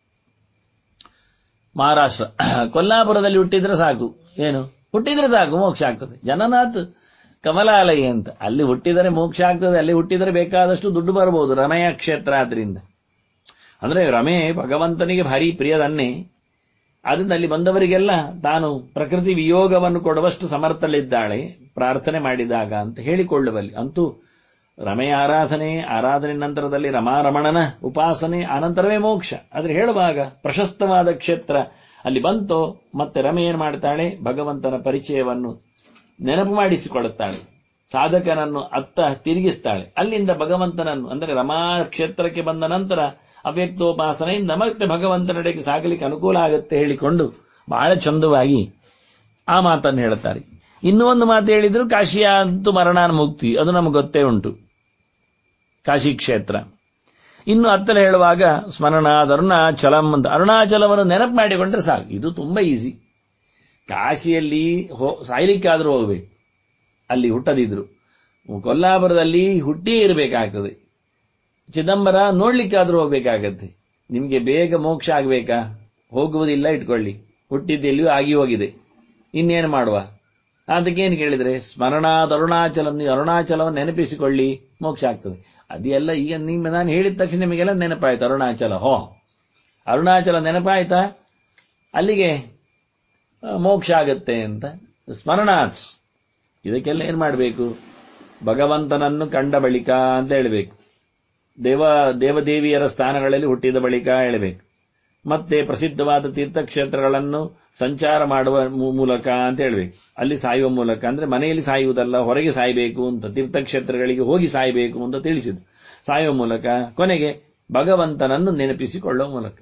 ಮಹಾರಾಷ್ಟ್ರ ಕೊಲ್ಲಾಪುರದಲ್ಲಿ ಹುಟ್ಟಿದ್ರೆ ಸಾಕು ಏನು ಹುಟ್ಟಿದ್ರೆ ಸಾಕು ಮೋಕ್ಷ ಆಗ್ತದೆ ಜನನಾಥ್ ಕಮಲಾಲಯ ಅಂತ ಅಲ್ಲಿ ಹುಟ್ಟಿದರೆ ಮೋಕ್ಷ ಆಗ್ತದೆ ಅಲ್ಲಿ ಹುಟ್ಟಿದರೆ ಬೇಕಾದಷ್ಟು ದುಡ್ಡು ಬರಬಹುದು ರಮೆಯ ಕ್ಷೇತ್ರ ಆದ್ರಿಂದ ಅಂದ್ರೆ ರಮೆ ಭಗವಂತನಿಗೆ ಭಾರಿ ಪ್ರಿಯದನ್ನೇ ಆದ್ರಿಂದ ಅಲ್ಲಿ ಬಂದವರಿಗೆಲ್ಲ ತಾನು ಪ್ರಕೃತಿ ವಿಯೋಗವನ್ನು ಕೊಡುವಷ್ಟು ಸಮರ್ಥಳಿದ್ದಾಳೆ ಪ್ರಾರ್ಥನೆ ಮಾಡಿದಾಗ ಅಂತ ಹೇಳಿಕೊಳ್ಳುವಲ್ಲಿ ಅಂತೂ ರಮೆಯ ಆರಾಧನೆ ಆರಾಧನೆ ನಂತರದಲ್ಲಿ ರಮಾರಮಣನ ಉಪಾಸನೆ ಆನಂತರವೇ ಮೋಕ್ಷ ಆದ್ರೆ ಹೇಳುವಾಗ ಪ್ರಶಸ್ತವಾದ ಕ್ಷೇತ್ರ ಅಲ್ಲಿ ಬಂತೋ ಮತ್ತೆ ರಮೆ ಏನ್ ಮಾಡ್ತಾಳೆ ಭಗವಂತನ ಪರಿಚಯವನ್ನು ನೆನಪು ಮಾಡಿಸಿಕೊಳ್ಳುತ್ತಾಳೆ ಸಾಧಕನನ್ನು ಅತ್ತ ತಿರುಗಿಸ್ತಾಳೆ ಅಲ್ಲಿಂದ ಭಗವಂತನನ್ನು ಅಂದರೆ ರಮಾ ಕ್ಷೇತ್ರಕ್ಕೆ ಬಂದ ನಂತರ ಅವ್ಯಕ್ತೋಪಾಸನೆಯಿಂದ ಮತ್ತೆ ಭಗವಂತನೆಡೆಗೆ ಸಾಗಲಿಕ್ಕೆ ಅನುಕೂಲ ಆಗುತ್ತೆ ಹೇಳಿಕೊಂಡು ಬಹಳ ಚಂದವಾಗಿ ಆ ಮಾತನ್ನು ಹೇಳುತ್ತಾರೆ ಇನ್ನೂ ಒಂದು ಮಾತು ಹೇಳಿದ್ರು ಕಾಶಿಯ ಅಂತೂ ಮರಣಾನ ಮುಕ್ತಿ ಅದು ನಮಗೆ ಗೊತ್ತೇ ಉಂಟು ಕಾಶಿ ಕ್ಷೇತ್ರ ಇನ್ನು ಹತ್ತಲ ಹೇಳುವಾಗ ಸ್ಮರಣಾದ ಅರುಣಾಚಲಂ ಅಂತ ಅರುಣಾಚಲವನ್ನು ನೆನಪು ಮಾಡಿಕೊಂಡ್ರೆ ಸಾಕು ಇದು ತುಂಬಾ ಈಸಿ ಕಾಶಿಯಲ್ಲಿ ಹೋ ಸಾಯ್ಲಿಕ್ಕಾದ್ರೂ ಹೋಗ್ಬೇಕು ಅಲ್ಲಿ ಹುಟ್ಟದಿದ್ರು ಕೊಲ್ಲಾಪುರದಲ್ಲಿ ಹುಟ್ಟಿಯೇ ಇರಬೇಕಾಗ್ತದೆ ಚಿದಂಬರ ನೋಡ್ಲಿಕ್ಕಾದ್ರೂ ಹೋಗ್ಬೇಕಾಗತ್ತೆ ನಿಮಗೆ ಬೇಗ ಮೋಕ್ಷ ಆಗಬೇಕಾ ಹೋಗುವುದಿಲ್ಲ ಇಟ್ಕೊಳ್ಳಿ ಹುಟ್ಟಿದ್ದೆಲ್ಲಿಯೂ ಆಗಿ ಹೋಗಿದೆ ಇನ್ನೇನು ಮಾಡುವ ಅದಕ್ಕೇನು ಕೇಳಿದ್ರೆ ಸ್ಮರಣಾದ ಅರುಣಾಚಲಂ ನೀವು ಅರುಣಾಚಲವನ್ನು ನೆನಪಿಸಿಕೊಳ್ಳಿ ಮೋಕ್ಷ ಆಗ್ತದೆ ಅದೆಲ್ಲ ಈಗ ನಿಮ್ಮ ನಾನು ಹೇಳಿದ ತಕ್ಷಣ ನಿಮಗೆಲ್ಲ ನೆನಪಾಯ್ತು ಅರುಣಾಚಲ ಹೋ ಅರುಣಾಚಲ ನೆನಪಾಯ್ತಾ ಅಲ್ಲಿಗೆ ಆ, ಮೋಕ್ಷ ಆಗತ್ತೆ ಅಂತ ಸ್ಮರಣಾತ್ಸ್ ಇದಕ್ಕೆಲ್ಲ ಏನ್ ಮಾಡಬೇಕು ಭಗವಂತನನ್ನು ಕಂಡ ಬಳಿಕ ಅಂತ ಹೇಳಬೇಕು ದೇವ ದೇವದೇವಿಯರ ಸ್ಥಾನಗಳಲ್ಲಿ ಹುಟ್ಟಿದ ಬಳಿಕ ಹೇಳಬೇಕು ಮತ್ತೆ ಪ್ರಸಿದ್ಧವಾದ ತೀರ್ಥಕ್ಷೇತ್ರಗಳನ್ನು ಸಂಚಾರ ಮಾಡುವ ಮೂ- ಮೂಲಕ ಅಂತ ಹೇಳಬೇಕು ಅಲ್ಲಿ ಸಾಯುವ ಮೂಲಕ ಅಂದ್ರೆ ಮನೆಯಲ್ಲಿ ಸಾಯುವುದಲ್ಲ ಹೊರಗೆ ಸಾಯಬೇಕು ಅಂತ ತೀರ್ಥಕ್ಷೇತ್ರಗಳಿಗೆ ಹೋಗಿ ಸಾಯಬೇಕು ಅಂತ ತಿಳಿಸಿದ್ರು ಸಾಯುವ ಮೂಲಕ ಕೊನೆಗೆ ಭಗವಂತನನ್ನು ನೆನಪಿಸಿಕೊಳ್ಳುವ ಮೂಲಕ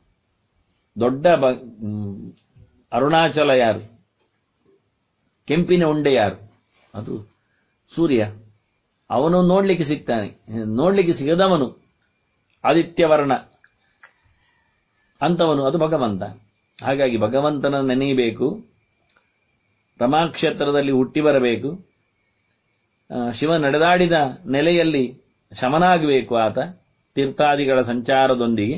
ದೊಡ್ಡ ಬ- ಮ್, ಅರುಣಾಚಲ ಯಾರು ಕೆಂಪಿನ ಉಂಡೆ ಯಾರು ಅದು ಸೂರ್ಯ ಅವನು ನೋಡ್ಲಿಕ್ಕೆ ಸಿಗ್ತಾನೆ ನೋಡ್ಲಿಕ್ಕೆ ಸಿಗದವನು ಆದಿತ್ಯವರ್ಣ ಅಂತವನು ಅದು ಭಗವಂತ ಹಾಗಾಗಿ ಭಗವಂತನ ನೆನೆಯಬೇಕು ರಮಾಕ್ಷೇತ್ರದಲ್ಲಿ ಹುಟ್ಟಿ ಬರಬೇಕು ಆ, ಶಿವ ನಡೆದಾಡಿದ ನೆಲೆಯಲ್ಲಿ ಶಮನಾಗಬೇಕು ಆತ ತೀರ್ಥಾದಿಗಳ ಸಂಚಾರದೊಂದಿಗೆ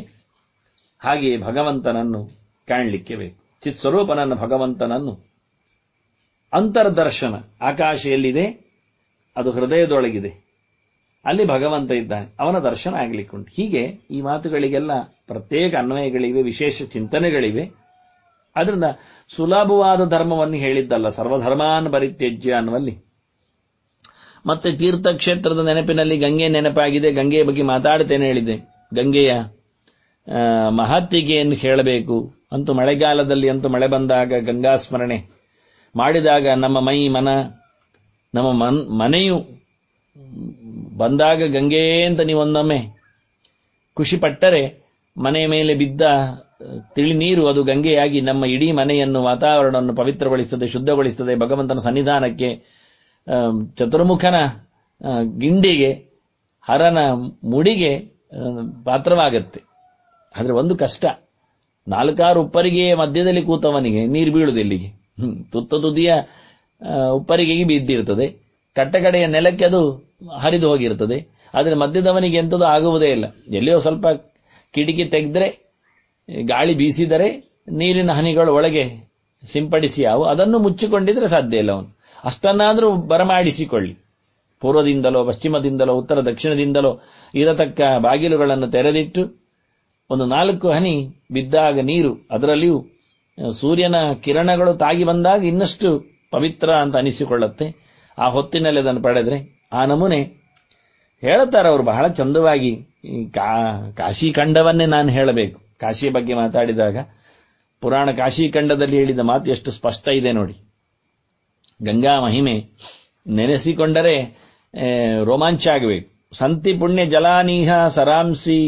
ಹಾಗೆಯೇ ಭಗವಂತನನ್ನು ಕಾಣಲಿಕ್ಕೆ ಬೇಕು ಚಿತ್ಸ್ವರೂಪನನ್ನು ಭಗವಂತನನ್ನು ಅಂತರ್ದರ್ಶನ ಆಕಾಶ ಎಲ್ಲಿದೆ ಅದು ಹೃದಯದೊಳಗಿದೆ ಅಲ್ಲಿ ಭಗವಂತ ಇದ್ದಾನೆ ಅವನ ದರ್ಶನ ಆಗ್ಲಿಕ್ಕುಂಟು ಹೀಗೆ ಈ ಮಾತುಗಳಿಗೆಲ್ಲ ಪ್ರತ್ಯೇಕ ಅನ್ವಯಗಳಿವೆ ವಿಶೇಷ ಚಿಂತನೆಗಳಿವೆ ಅದರಿಂದ ಸುಲಭವಾದ ಧರ್ಮವನ್ನು ಹೇಳಿದ್ದಲ್ಲ ಸರ್ವಧರ್ಮಾನ್ ಪರಿತ್ಯಜ್ಯ ಅನ್ನುವಲ್ಲಿ ಮತ್ತೆ ತೀರ್ಥಕ್ಷೇತ್ರದ ನೆನಪಿನಲ್ಲಿ ಗಂಗೆ ನೆನಪಾಗಿದೆ ಗಂಗೆಯ ಬಗ್ಗೆ ಮಾತಾಡ್ತೇನೆ ಹೇಳಿದೆ ಗಂಗೆಯ ಆ, ಮಹತ್ತಿಗೆಯನ್ನು ಹೇಳಬೇಕು ಅಂತೂ ಮಳೆಗಾಲದಲ್ಲಿ ಅಂತೂ ಮಳೆ ಬಂದಾಗ ಗಂಗಾ ಸ್ಮರಣೆ ಮಾಡಿದಾಗ ನಮ್ಮ ಮೈ ಮನ ನಮ್ಮ ಮನ್ ಮನೆಯು ಬಂದಾಗ ಗಂಗೆ ಅಂತ ನೀವೊಂದೊಮ್ಮೆ ಖುಷಿ ಪಟ್ಟರೆ ಮನೆಯ ಮೇಲೆ ಬಿದ್ದ ತಿಳಿ ನೀರು ಅದು ಗಂಗೆಯಾಗಿ ನಮ್ಮ ಇಡೀ ಮನೆಯನ್ನು ವಾತಾವರಣವನ್ನು ಪವಿತ್ರಗೊಳಿಸುತ್ತದೆ ಶುದ್ಧಗೊಳಿಸುತ್ತದೆ ಭಗವಂತನ ಸನ್ನಿಧಾನಕ್ಕೆ ಆ, ಚತುರ್ಮುಖನ ಆ, ಗಿಂಡಿಗೆ ಹರನ ಮುಡಿಗೆ ಆ, ಪಾತ್ರವಾಗತ್ತೆ ಆದರೆ ಒಂದು ಕಷ್ಟ ನಾಲ್ಕಾರು ಉಪ್ಪರಿಗೆ ಮಧ್ಯದಲ್ಲಿ ಕೂತವನಿಗೆ ನೀರು ಬೀಳುವುದು ಎಲ್ಲಿಗೆ ಹ್ಮ್, ತುತ್ತ ತುದಿಯ ಆ, ಉಪ್ಪರಿಗೆಗೆ ಬಿದ್ದಿರ್ತದೆ ಕಟ್ಟಕಡೆಯ ನೆಲಕ್ಕೆ ಅದು ಹರಿದು ಹೋಗಿರ್ತದೆ ಆದರೆ ಮಧ್ಯದವನಿಗೆ ಎಂಥದ್ದು ಆಗುವುದೇ ಇಲ್ಲ ಎಲ್ಲಿಯೋ ಸ್ವಲ್ಪ ಕಿಟಕಿ ತೆಗೆದ್ರೆ ಗಾಳಿ ಬೀಸಿದರೆ ನೀರಿನ ಹನಿಗಳು ಒಳಗೆ ಸಿಂಪಡಿಸಿ ಅವು ಅದನ್ನು ಮುಚ್ಚಿಕೊಂಡಿದ್ರೆ ಸಾಧ್ಯ ಇಲ್ಲ ಅವನು ಅಷ್ಟನ್ನಾದರೂ ಬರಮಾಡಿಸಿಕೊಳ್ಳಿ ಪೂರ್ವದಿಂದಲೋ ಪಶ್ಚಿಮದಿಂದಲೋ ಉತ್ತರ ದಕ್ಷಿಣದಿಂದಲೋ ಇರತಕ್ಕ ಬಾಗಿಲುಗಳನ್ನು ತೆರೆದಿಟ್ಟು ಒಂದು ನಾಲ್ಕು ಹನಿ ಬಿದ್ದಾಗ ನೀರು ಅದರಲ್ಲಿಯೂ ಆ, ಸೂರ್ಯನ ಕಿರಣಗಳು ತಾಗಿ ಬಂದಾಗ ಇನ್ನಷ್ಟು ಪವಿತ್ರ ಅಂತ ಅನಿಸಿಕೊಳ್ಳುತ್ತೆ ಆ ಹೊತ್ತಿನಲ್ಲಿ ಅದನ್ನು ಪಡೆದ್ರೆ ಆ ನಮೂನೆ ಹೇಳುತ್ತಾರೆ ಅವರು ಬಹಳ ಚಂದವಾಗಿ ಈ ಕಾ ಕಾಶಿ ಖಂಡವನ್ನೇ ನಾನು ಹೇಳಬೇಕು ಕಾಶಿಯ ಬಗ್ಗೆ ಮಾತಾಡಿದಾಗ ಪುರಾಣ ಕಾಶಿ ಖಂಡದಲ್ಲಿ ಹೇಳಿದ ಮಾತು ಎಷ್ಟು ಸ್ಪಷ್ಟ ಇದೆ ನೋಡಿ ಗಂಗಾ ಮಹಿಮೆ ನೆನೆಸಿಕೊಂಡರೆ ಆ, ರೋಮಾಂಚ ಆಗಬೇಕು ಸಂತಿ ಪುಣ್ಯ ಜಲಾನೀಹ ಸರಾಂಸಿ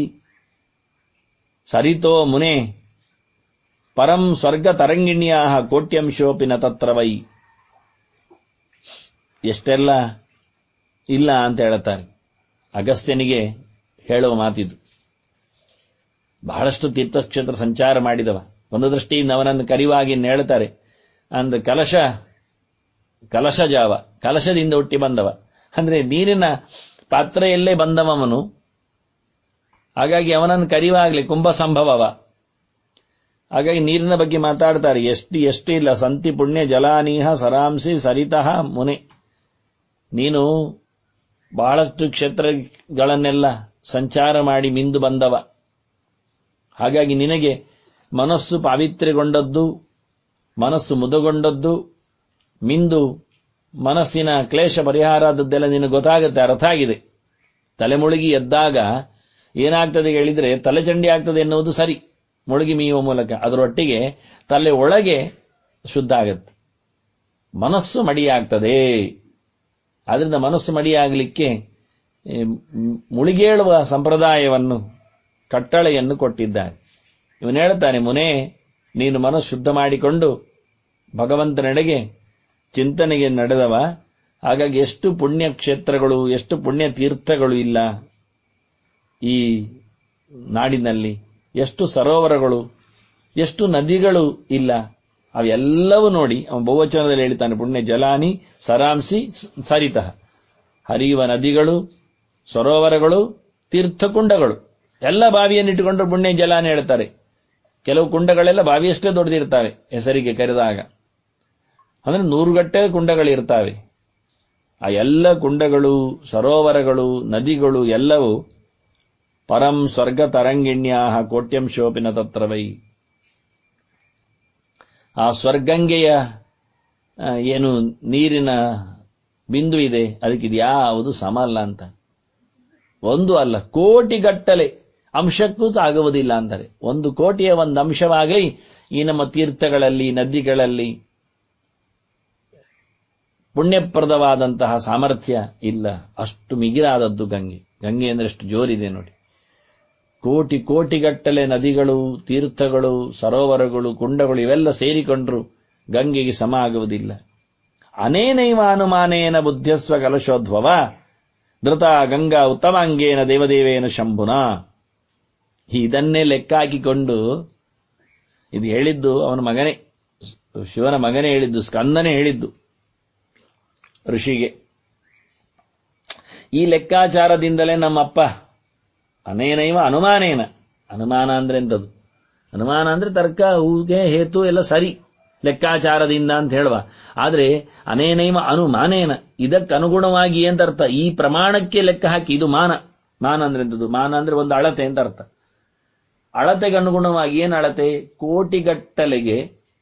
ಸರಿತೋ ಮುನೆ ಪರಂ ಸ್ವರ್ಗ ತರಂಗಿಣ್ಯಾ ಕೋಟ್ಯಂಶೋಪಿ ನ ತತ್ರ ವೈ ಎಷ್ಟೆಲ್ಲ ಇಲ್ಲ ಅಂತ ಹೇಳುತ್ತಾರೆ ಅಗಸ್ತ್ಯನಿಗೆ ಹೇಳುವ ಮಾತಿದು ಬಹಳಷ್ಟು ತೀರ್ಥಕ್ಷೇತ್ರ ಸಂಚಾರ ಮಾಡಿದವ ಒಂದು ದೃಷ್ಟಿಯಿಂದ ಅವನನ್ನು ಕರಿವಾಗಿ ಹೇಳ್ತಾರೆ ಅಂದ ಕಲಶ ಕಲಶ ಜಾವ ಕಲಶದಿಂದ ಹುಟ್ಟಿ ಬಂದವ ಅಂದ್ರೆ ನೀರಿನ ಪಾತ್ರೆಯಲ್ಲೇ ಬಂದವನು ಹಾಗಾಗಿ ಅವನನ್ನು ಕರಿವಾಗಲಿ ಕುಂಭ ಸಂಭವವ ಹಾಗಾಗಿ ನೀರಿನ ಬಗ್ಗೆ ಮಾತಾಡ್ತಾರೆ ಎಷ್ಟು ಎಷ್ಟು ಇಲ್ಲ ಸಂತಿ ಪುಣ್ಯ ಜಲಾನೀಹ ಸರಾಂಸಿ ಸರಿತಃ ಮುನೆ ನೀನು ಬಹಳಷ್ಟು ಕ್ಷೇತ್ರಗಳನ್ನೆಲ್ಲ ಸಂಚಾರ ಮಾಡಿ ಮಿಂದು ಬಂದವ ಹಾಗಾಗಿ ನಿನಗೆ ಮನಸ್ಸು ಪಾವಿತ್ರ್ಯಗೊಂಡದ್ದು ಮನಸ್ಸು ಮುದಗೊಂಡದ್ದು ಮಿಂದು ಮನಸ್ಸಿನ ಕ್ಲೇಶ ಪರಿಹಾರ ಆದದ್ದೆಲ್ಲ ನಿನಗೆ ಗೊತ್ತಾಗುತ್ತೆ ಅರ್ಥ ಆಗಿದೆ ತಲೆ ಮುಳುಗಿ ಎದ್ದಾಗ ಏನಾಗ್ತದೆ ಹೇಳಿದ್ರೆ ತಲೆ ಚಂಡಿ ಆಗ್ತದೆ ಎನ್ನುವುದು ಸರಿ ಮುಳುಗಿ ಮೀಯುವ ಮೂಲಕ ಅದರೊಟ್ಟಿಗೆ ತಲೆ ಒಳಗೆ ಶುದ್ಧ ಆಗುತ್ತೆ ಮನಸ್ಸು ಮಡಿಯಾಗ್ತದೆ ಆದ್ರಿಂದ ಮನಸ್ಸು ಮಡಿಯಾಗಲಿಕ್ಕೆ ಏ, ಮ್, ಮುಳುಗೇಳುವ ಸಂಪ್ರದಾಯವನ್ನು ಕಟ್ಟಳೆಯನ್ನು ಕೊಟ್ಟಿದ್ದಾನೆ ಇವನು ಹೇಳ್ತಾನೆ ಮುನೆ ನೀನು ಮನಸ್ಸು ಶುದ್ಧ ಮಾಡಿಕೊಂಡು ಭಗವಂತನೆಡೆಗೆ ಚಿಂತನೆಗೆ ನಡೆದವ ಹಾಗಾಗಿ ಎಷ್ಟು ಪುಣ್ಯ ಕ್ಷೇತ್ರಗಳು ಎಷ್ಟು ಪುಣ್ಯ ತೀರ್ಥಗಳು ಇಲ್ಲ ಈ ನಾಡಿನಲ್ಲಿ ಎಷ್ಟು ಸರೋವರಗಳು ಎಷ್ಟು ನದಿಗಳು ಇಲ್ಲ ಅವೆಲ್ಲವೂ ನೋಡಿ ಅವನು ಬಹುವಚನದಲ್ಲಿ ಹೇಳ್ತಾನೆ ಪುಣ್ಯ ಜಲಾನಿ ಸರಾಂಸಿ ಸ- ಸರಿತಃ ಹರಿಯುವ ನದಿಗಳು ಸರೋವರಗಳು ತೀರ್ಥಕುಂಡಗಳು ಎಲ್ಲ ಬಾವಿಯನ್ನಿಟ್ಟುಕೊಂಡು ಪುಣ್ಯ ಜಲಾನಿ ಹೇಳ್ತಾರೆ ಕೆಲವು ಕುಂಡಗಳೆಲ್ಲ ಬಾವಿಯಷ್ಟೇ ದೊಡ್ಡದಿರ್ತವೆ ಹೆಸರಿಗೆ ಕರೆದಾಗ ಅಂದ್ರೆ ನೂರುಗಟ್ಟೆ ಕುಂಡಗಳಿರ್ತಾವೆ ಆ ಎಲ್ಲ ಕುಂಡಗಳು ಸರೋವರಗಳು ನದಿಗಳು ಎಲ್ಲವೂ ಪರಂ ಸ್ವರ್ಗ ತರಂಗಿಣ್ಯಾ ಕೋಟ್ಯಂಶೋಪಿನ ತತ್ರವೈ ಆ ಸ್ವರ್ಗಂಗೆಯ ಆ, ಏನು ನೀರಿನ ಬಿಂದು ಇದೆ ಅದಕ್ಕೆ ಇದು ಯಾವುದು ಸಮ ಅಲ್ಲ ಅಂತ ಒಂದು ಅಲ್ಲ ಕೋಟಿಗಟ್ಟಲೆ ಅಂಶಕ್ಕೂ ಆಗುವುದಿಲ್ಲ ಅಂತಾರೆ ಒಂದು ಕೋಟಿಯ ಒಂದು ಅಂಶವಾಗಲಿ ಈ ನಮ್ಮ ತೀರ್ಥಗಳಲ್ಲಿ ನದಿಗಳಲ್ಲಿ ಪುಣ್ಯಪ್ರದವಾದಂತಹ ಸಾಮರ್ಥ್ಯ ಇಲ್ಲ ಅಷ್ಟು ಮಿಗಿಲಾದದ್ದು ಗಂಗೆ ಗಂಗೆ ಅಂದ್ರೆ ಎಷ್ಟು ಜೋರಿದೆ ನೋಡಿ ಕೋಟಿ ಕೋಟಿಗಟ್ಟಲೆ ನದಿಗಳು ತೀರ್ಥಗಳು ಸರೋವರಗಳು ಕುಂಡಗಳು ಇವೆಲ್ಲ ಸೇರಿಕೊಂಡ್ರು ಗಂಗೆಗೆ ಸಮ ಆಗುವುದಿಲ್ಲ ಅನೇನೈವ ಅನುಮಾನೇನ ಬುದ್ಧಸ್ವ ಕಲಶೋದ್ಭವ ಧೃತ ಗಂಗಾ ಉತ್ತಮಾಂಗೇನ ದೇವದೇವೇನ ಶಂಭುನ ಇದನ್ನೇ ಲೆಕ್ಕ ಹಾಕಿಕೊಂಡು ಇದು ಹೇಳಿದ್ದು ಅವನ ಮಗನೇ ಶಿವನ ಮಗನೇ ಹೇಳಿದ್ದು ಸ್ಕಂದನೇ ಹೇಳಿದ್ದು ಋಷಿಗೆ ಈ ಲೆಕ್ಕಾಚಾರದಿಂದಲೇ ನಮ್ಮಪ್ಪ ಅನೇನೈವ ಅನುಮಾನೇನ ಅನುಮಾನ ಅಂದ್ರೆ ಎಂಥದ್ದು ಅನುಮಾನ ಅಂದ್ರೆ ತರ್ಕ ಊಗೆ ಹೇತು ಎಲ್ಲ ಸರಿ ಲೆಕ್ಕಾಚಾರದಿಂದ ಅಂತ ಹೇಳುವ ಆದರೆ ಅನೇನೈವ ಅನುಮಾನೇನ ಇದಕ್ಕೆ ಅನುಗುಣವಾಗಿ ಅಂತ ಅರ್ಥ ಈ ಪ್ರಮಾಣಕ್ಕೆ ಲೆಕ್ಕ ಹಾಕಿ ಇದು ಮಾನ ಮಾನ ಅಂದ್ರೆ ಎಂಥದ್ದು ಮಾನ ಅಂದ್ರೆ ಒಂದು ಅಳತೆ ಅಂತ ಅರ್ಥ ಅಳತೆಗೆ ಅನುಗುಣವಾಗಿ ಏನು ಅಳತೆ ಕೋಟಿಗಟ್ಟಲೆಗೆ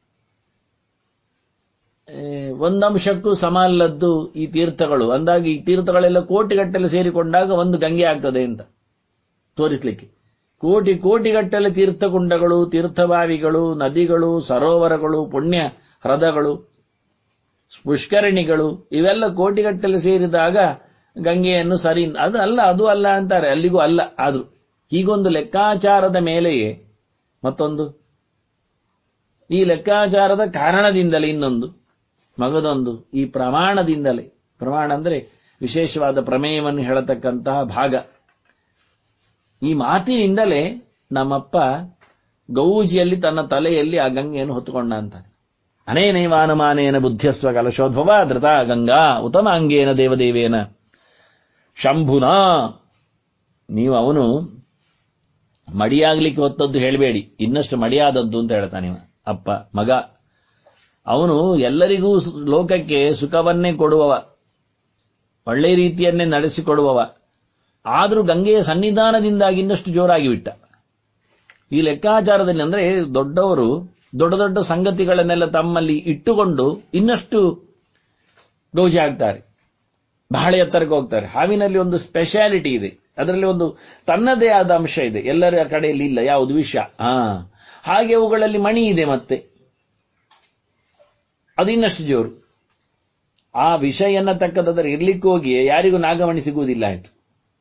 ಆ, ಒಂದಂಶಕ್ಕೂ ಸಮ ಅಲ್ಲದ್ದು ಈ ತೀರ್ಥಗಳು ಅಂದಾಗಿ ಈ ತೀರ್ಥಗಳೆಲ್ಲ ಕೋಟಿಗಟ್ಟಲೆ ಸೇರಿಕೊಂಡಾಗ ಒಂದು ಗಂಗೆ ಆಗ್ತದೆ ಅಂತ ತೋರಿಸ್ಲಿಕ್ಕೆ ಕೋಟಿ ಕೋಟಿಗಟ್ಟಲೆ ತೀರ್ಥಕುಂಡಗಳು ತೀರ್ಥಬಾವಿಗಳು ನದಿಗಳು ಸರೋವರಗಳು ಪುಣ್ಯ ಹ್ರದಗಳು ಪುಷ್ಕರಣಿಗಳು ಇವೆಲ್ಲ ಕೋಟಿಗಟ್ಟಲೆ ಸೇರಿದಾಗ ಗಂಗೆಯನ್ನು ಸರಿ ಅದು ಅಲ್ಲ ಅದು ಅಲ್ಲ ಅಂತಾರೆ ಅಲ್ಲಿಗೂ ಅಲ್ಲ ಆದ್ರೂ ಹೀಗೊಂದು ಲೆಕ್ಕಾಚಾರದ ಮೇಲೆಯೇ ಮತ್ತೊಂದು ಈ ಲೆಕ್ಕಾಚಾರದ ಕಾರಣದಿಂದಲೇ ಇನ್ನೊಂದು ಮಗದೊಂದು ಈ ಪ್ರಮಾಣದಿಂದಲೇ ಪ್ರಮಾಣ ಅಂದ್ರೆ ವಿಶೇಷವಾದ ಪ್ರಮೇಯವನ್ನು ಹೇಳತಕ್ಕಂತಹ ಭಾಗ ಈ ಮಾತಿನಿಂದಲೇ ನಮ್ಮಪ್ಪ ಗೌಜಿಯಲ್ಲಿ ತನ್ನ ತಲೆಯಲ್ಲಿ ಆ ಗಂಗೆಯನ್ನು ಹೊತ್ತುಕೊಂಡ ಅಂತಾನೆ ಅನೇನೈವಾನುಮಾನೇನ ಬುದ್ಧ್ಯಸ್ವ ಕಲಶೋದ್ಭವ ಧೃತ ಗಂಗಾ ಉತ್ತಮಾಂಗೇನ ದೇವದೇವೇನ ಶಂಭುನಾ ನೀವು ಅವನು ಮಡಿಯಾಗ್ಲಿಕ್ಕೆ ಹೊತ್ತದ್ದು ಹೇಳಬೇಡಿ ಇನ್ನಷ್ಟು ಮಡಿಯಾದದ್ದು ಅಂತ ಹೇಳ್ತಾನೆ ಇವ. ಅಪ್ಪ ಮಗ ಅವನು ಎಲ್ಲರಿಗೂ ಸು- ಲೋಕಕ್ಕೆ ಸುಖವನ್ನೇ ಕೊಡುವವ ಒಳ್ಳೆ ರೀತಿಯನ್ನೇ ನಡೆಸಿಕೊಡುವವ ಆದರೂ ಗಂಗೆಯ ಸನ್ನಿಧಾನದಿಂದಾಗಿ ಇನ್ನಷ್ಟು ಜೋರಾಗಿ ಬಿಟ್ಟ ಈ ಲೆಕ್ಕಾಚಾರದಲ್ಲಿ ಅಂದ್ರೆ ದೊಡ್ಡವರು ದೊಡ್ಡ ದೊಡ್ಡ ಸಂಗತಿಗಳನ್ನೆಲ್ಲ ತಮ್ಮಲ್ಲಿ ಇಟ್ಟುಕೊಂಡು ಇನ್ನಷ್ಟು ಗೌಜಿ ಆಗ್ತಾರೆ ಬಹಳ ಎತ್ತರಕ್ಕೆ ಹೋಗ್ತಾರೆ ಹಾವಿನಲ್ಲಿ ಒಂದು ಸ್ಪೆಷಾಲಿಟಿ ಇದೆ ಅದರಲ್ಲಿ ಒಂದು ತನ್ನದೇ ಆದ ಅಂಶ ಇದೆ ಎಲ್ಲರ ಕಡೆಯಲ್ಲಿ ಇಲ್ಲ ಯಾವುದು ವಿಷ ಹಾ ಹಾಗೆ ಅವುಗಳಲ್ಲಿ ಮಣಿ ಇದೆ ಮತ್ತೆ ಅದು ಇನ್ನಷ್ಟು ಜೋರು ಆ ವಿಷ ಎನ್ನತಕ್ಕಂಥದ್ರ ಇರ್ಲಿಕ್ಕೋಗಿ ಯಾರಿಗೂ ನಾಗಮಣಿ ಸಿಗುವುದಿಲ್ಲ ಆಯ್ತು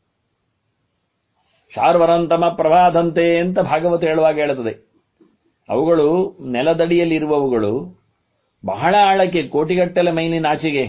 ಶಾರ್ವರಂತಮ ಪ್ರಭಾದಂತೆ ಅಂತ ಭಾಗವತ ಹೇಳುವಾಗ ಹೇಳುತ್ತದೆ ಅವುಗಳು ನೆಲದಡಿಯಲ್ಲಿರುವವುಗಳು ಬಹಳ ಆಳಕ್ಕೆ ಕೋಟಿಗಟ್ಟಲೆ ಮೈನಿನ ಆಚೆಗೆ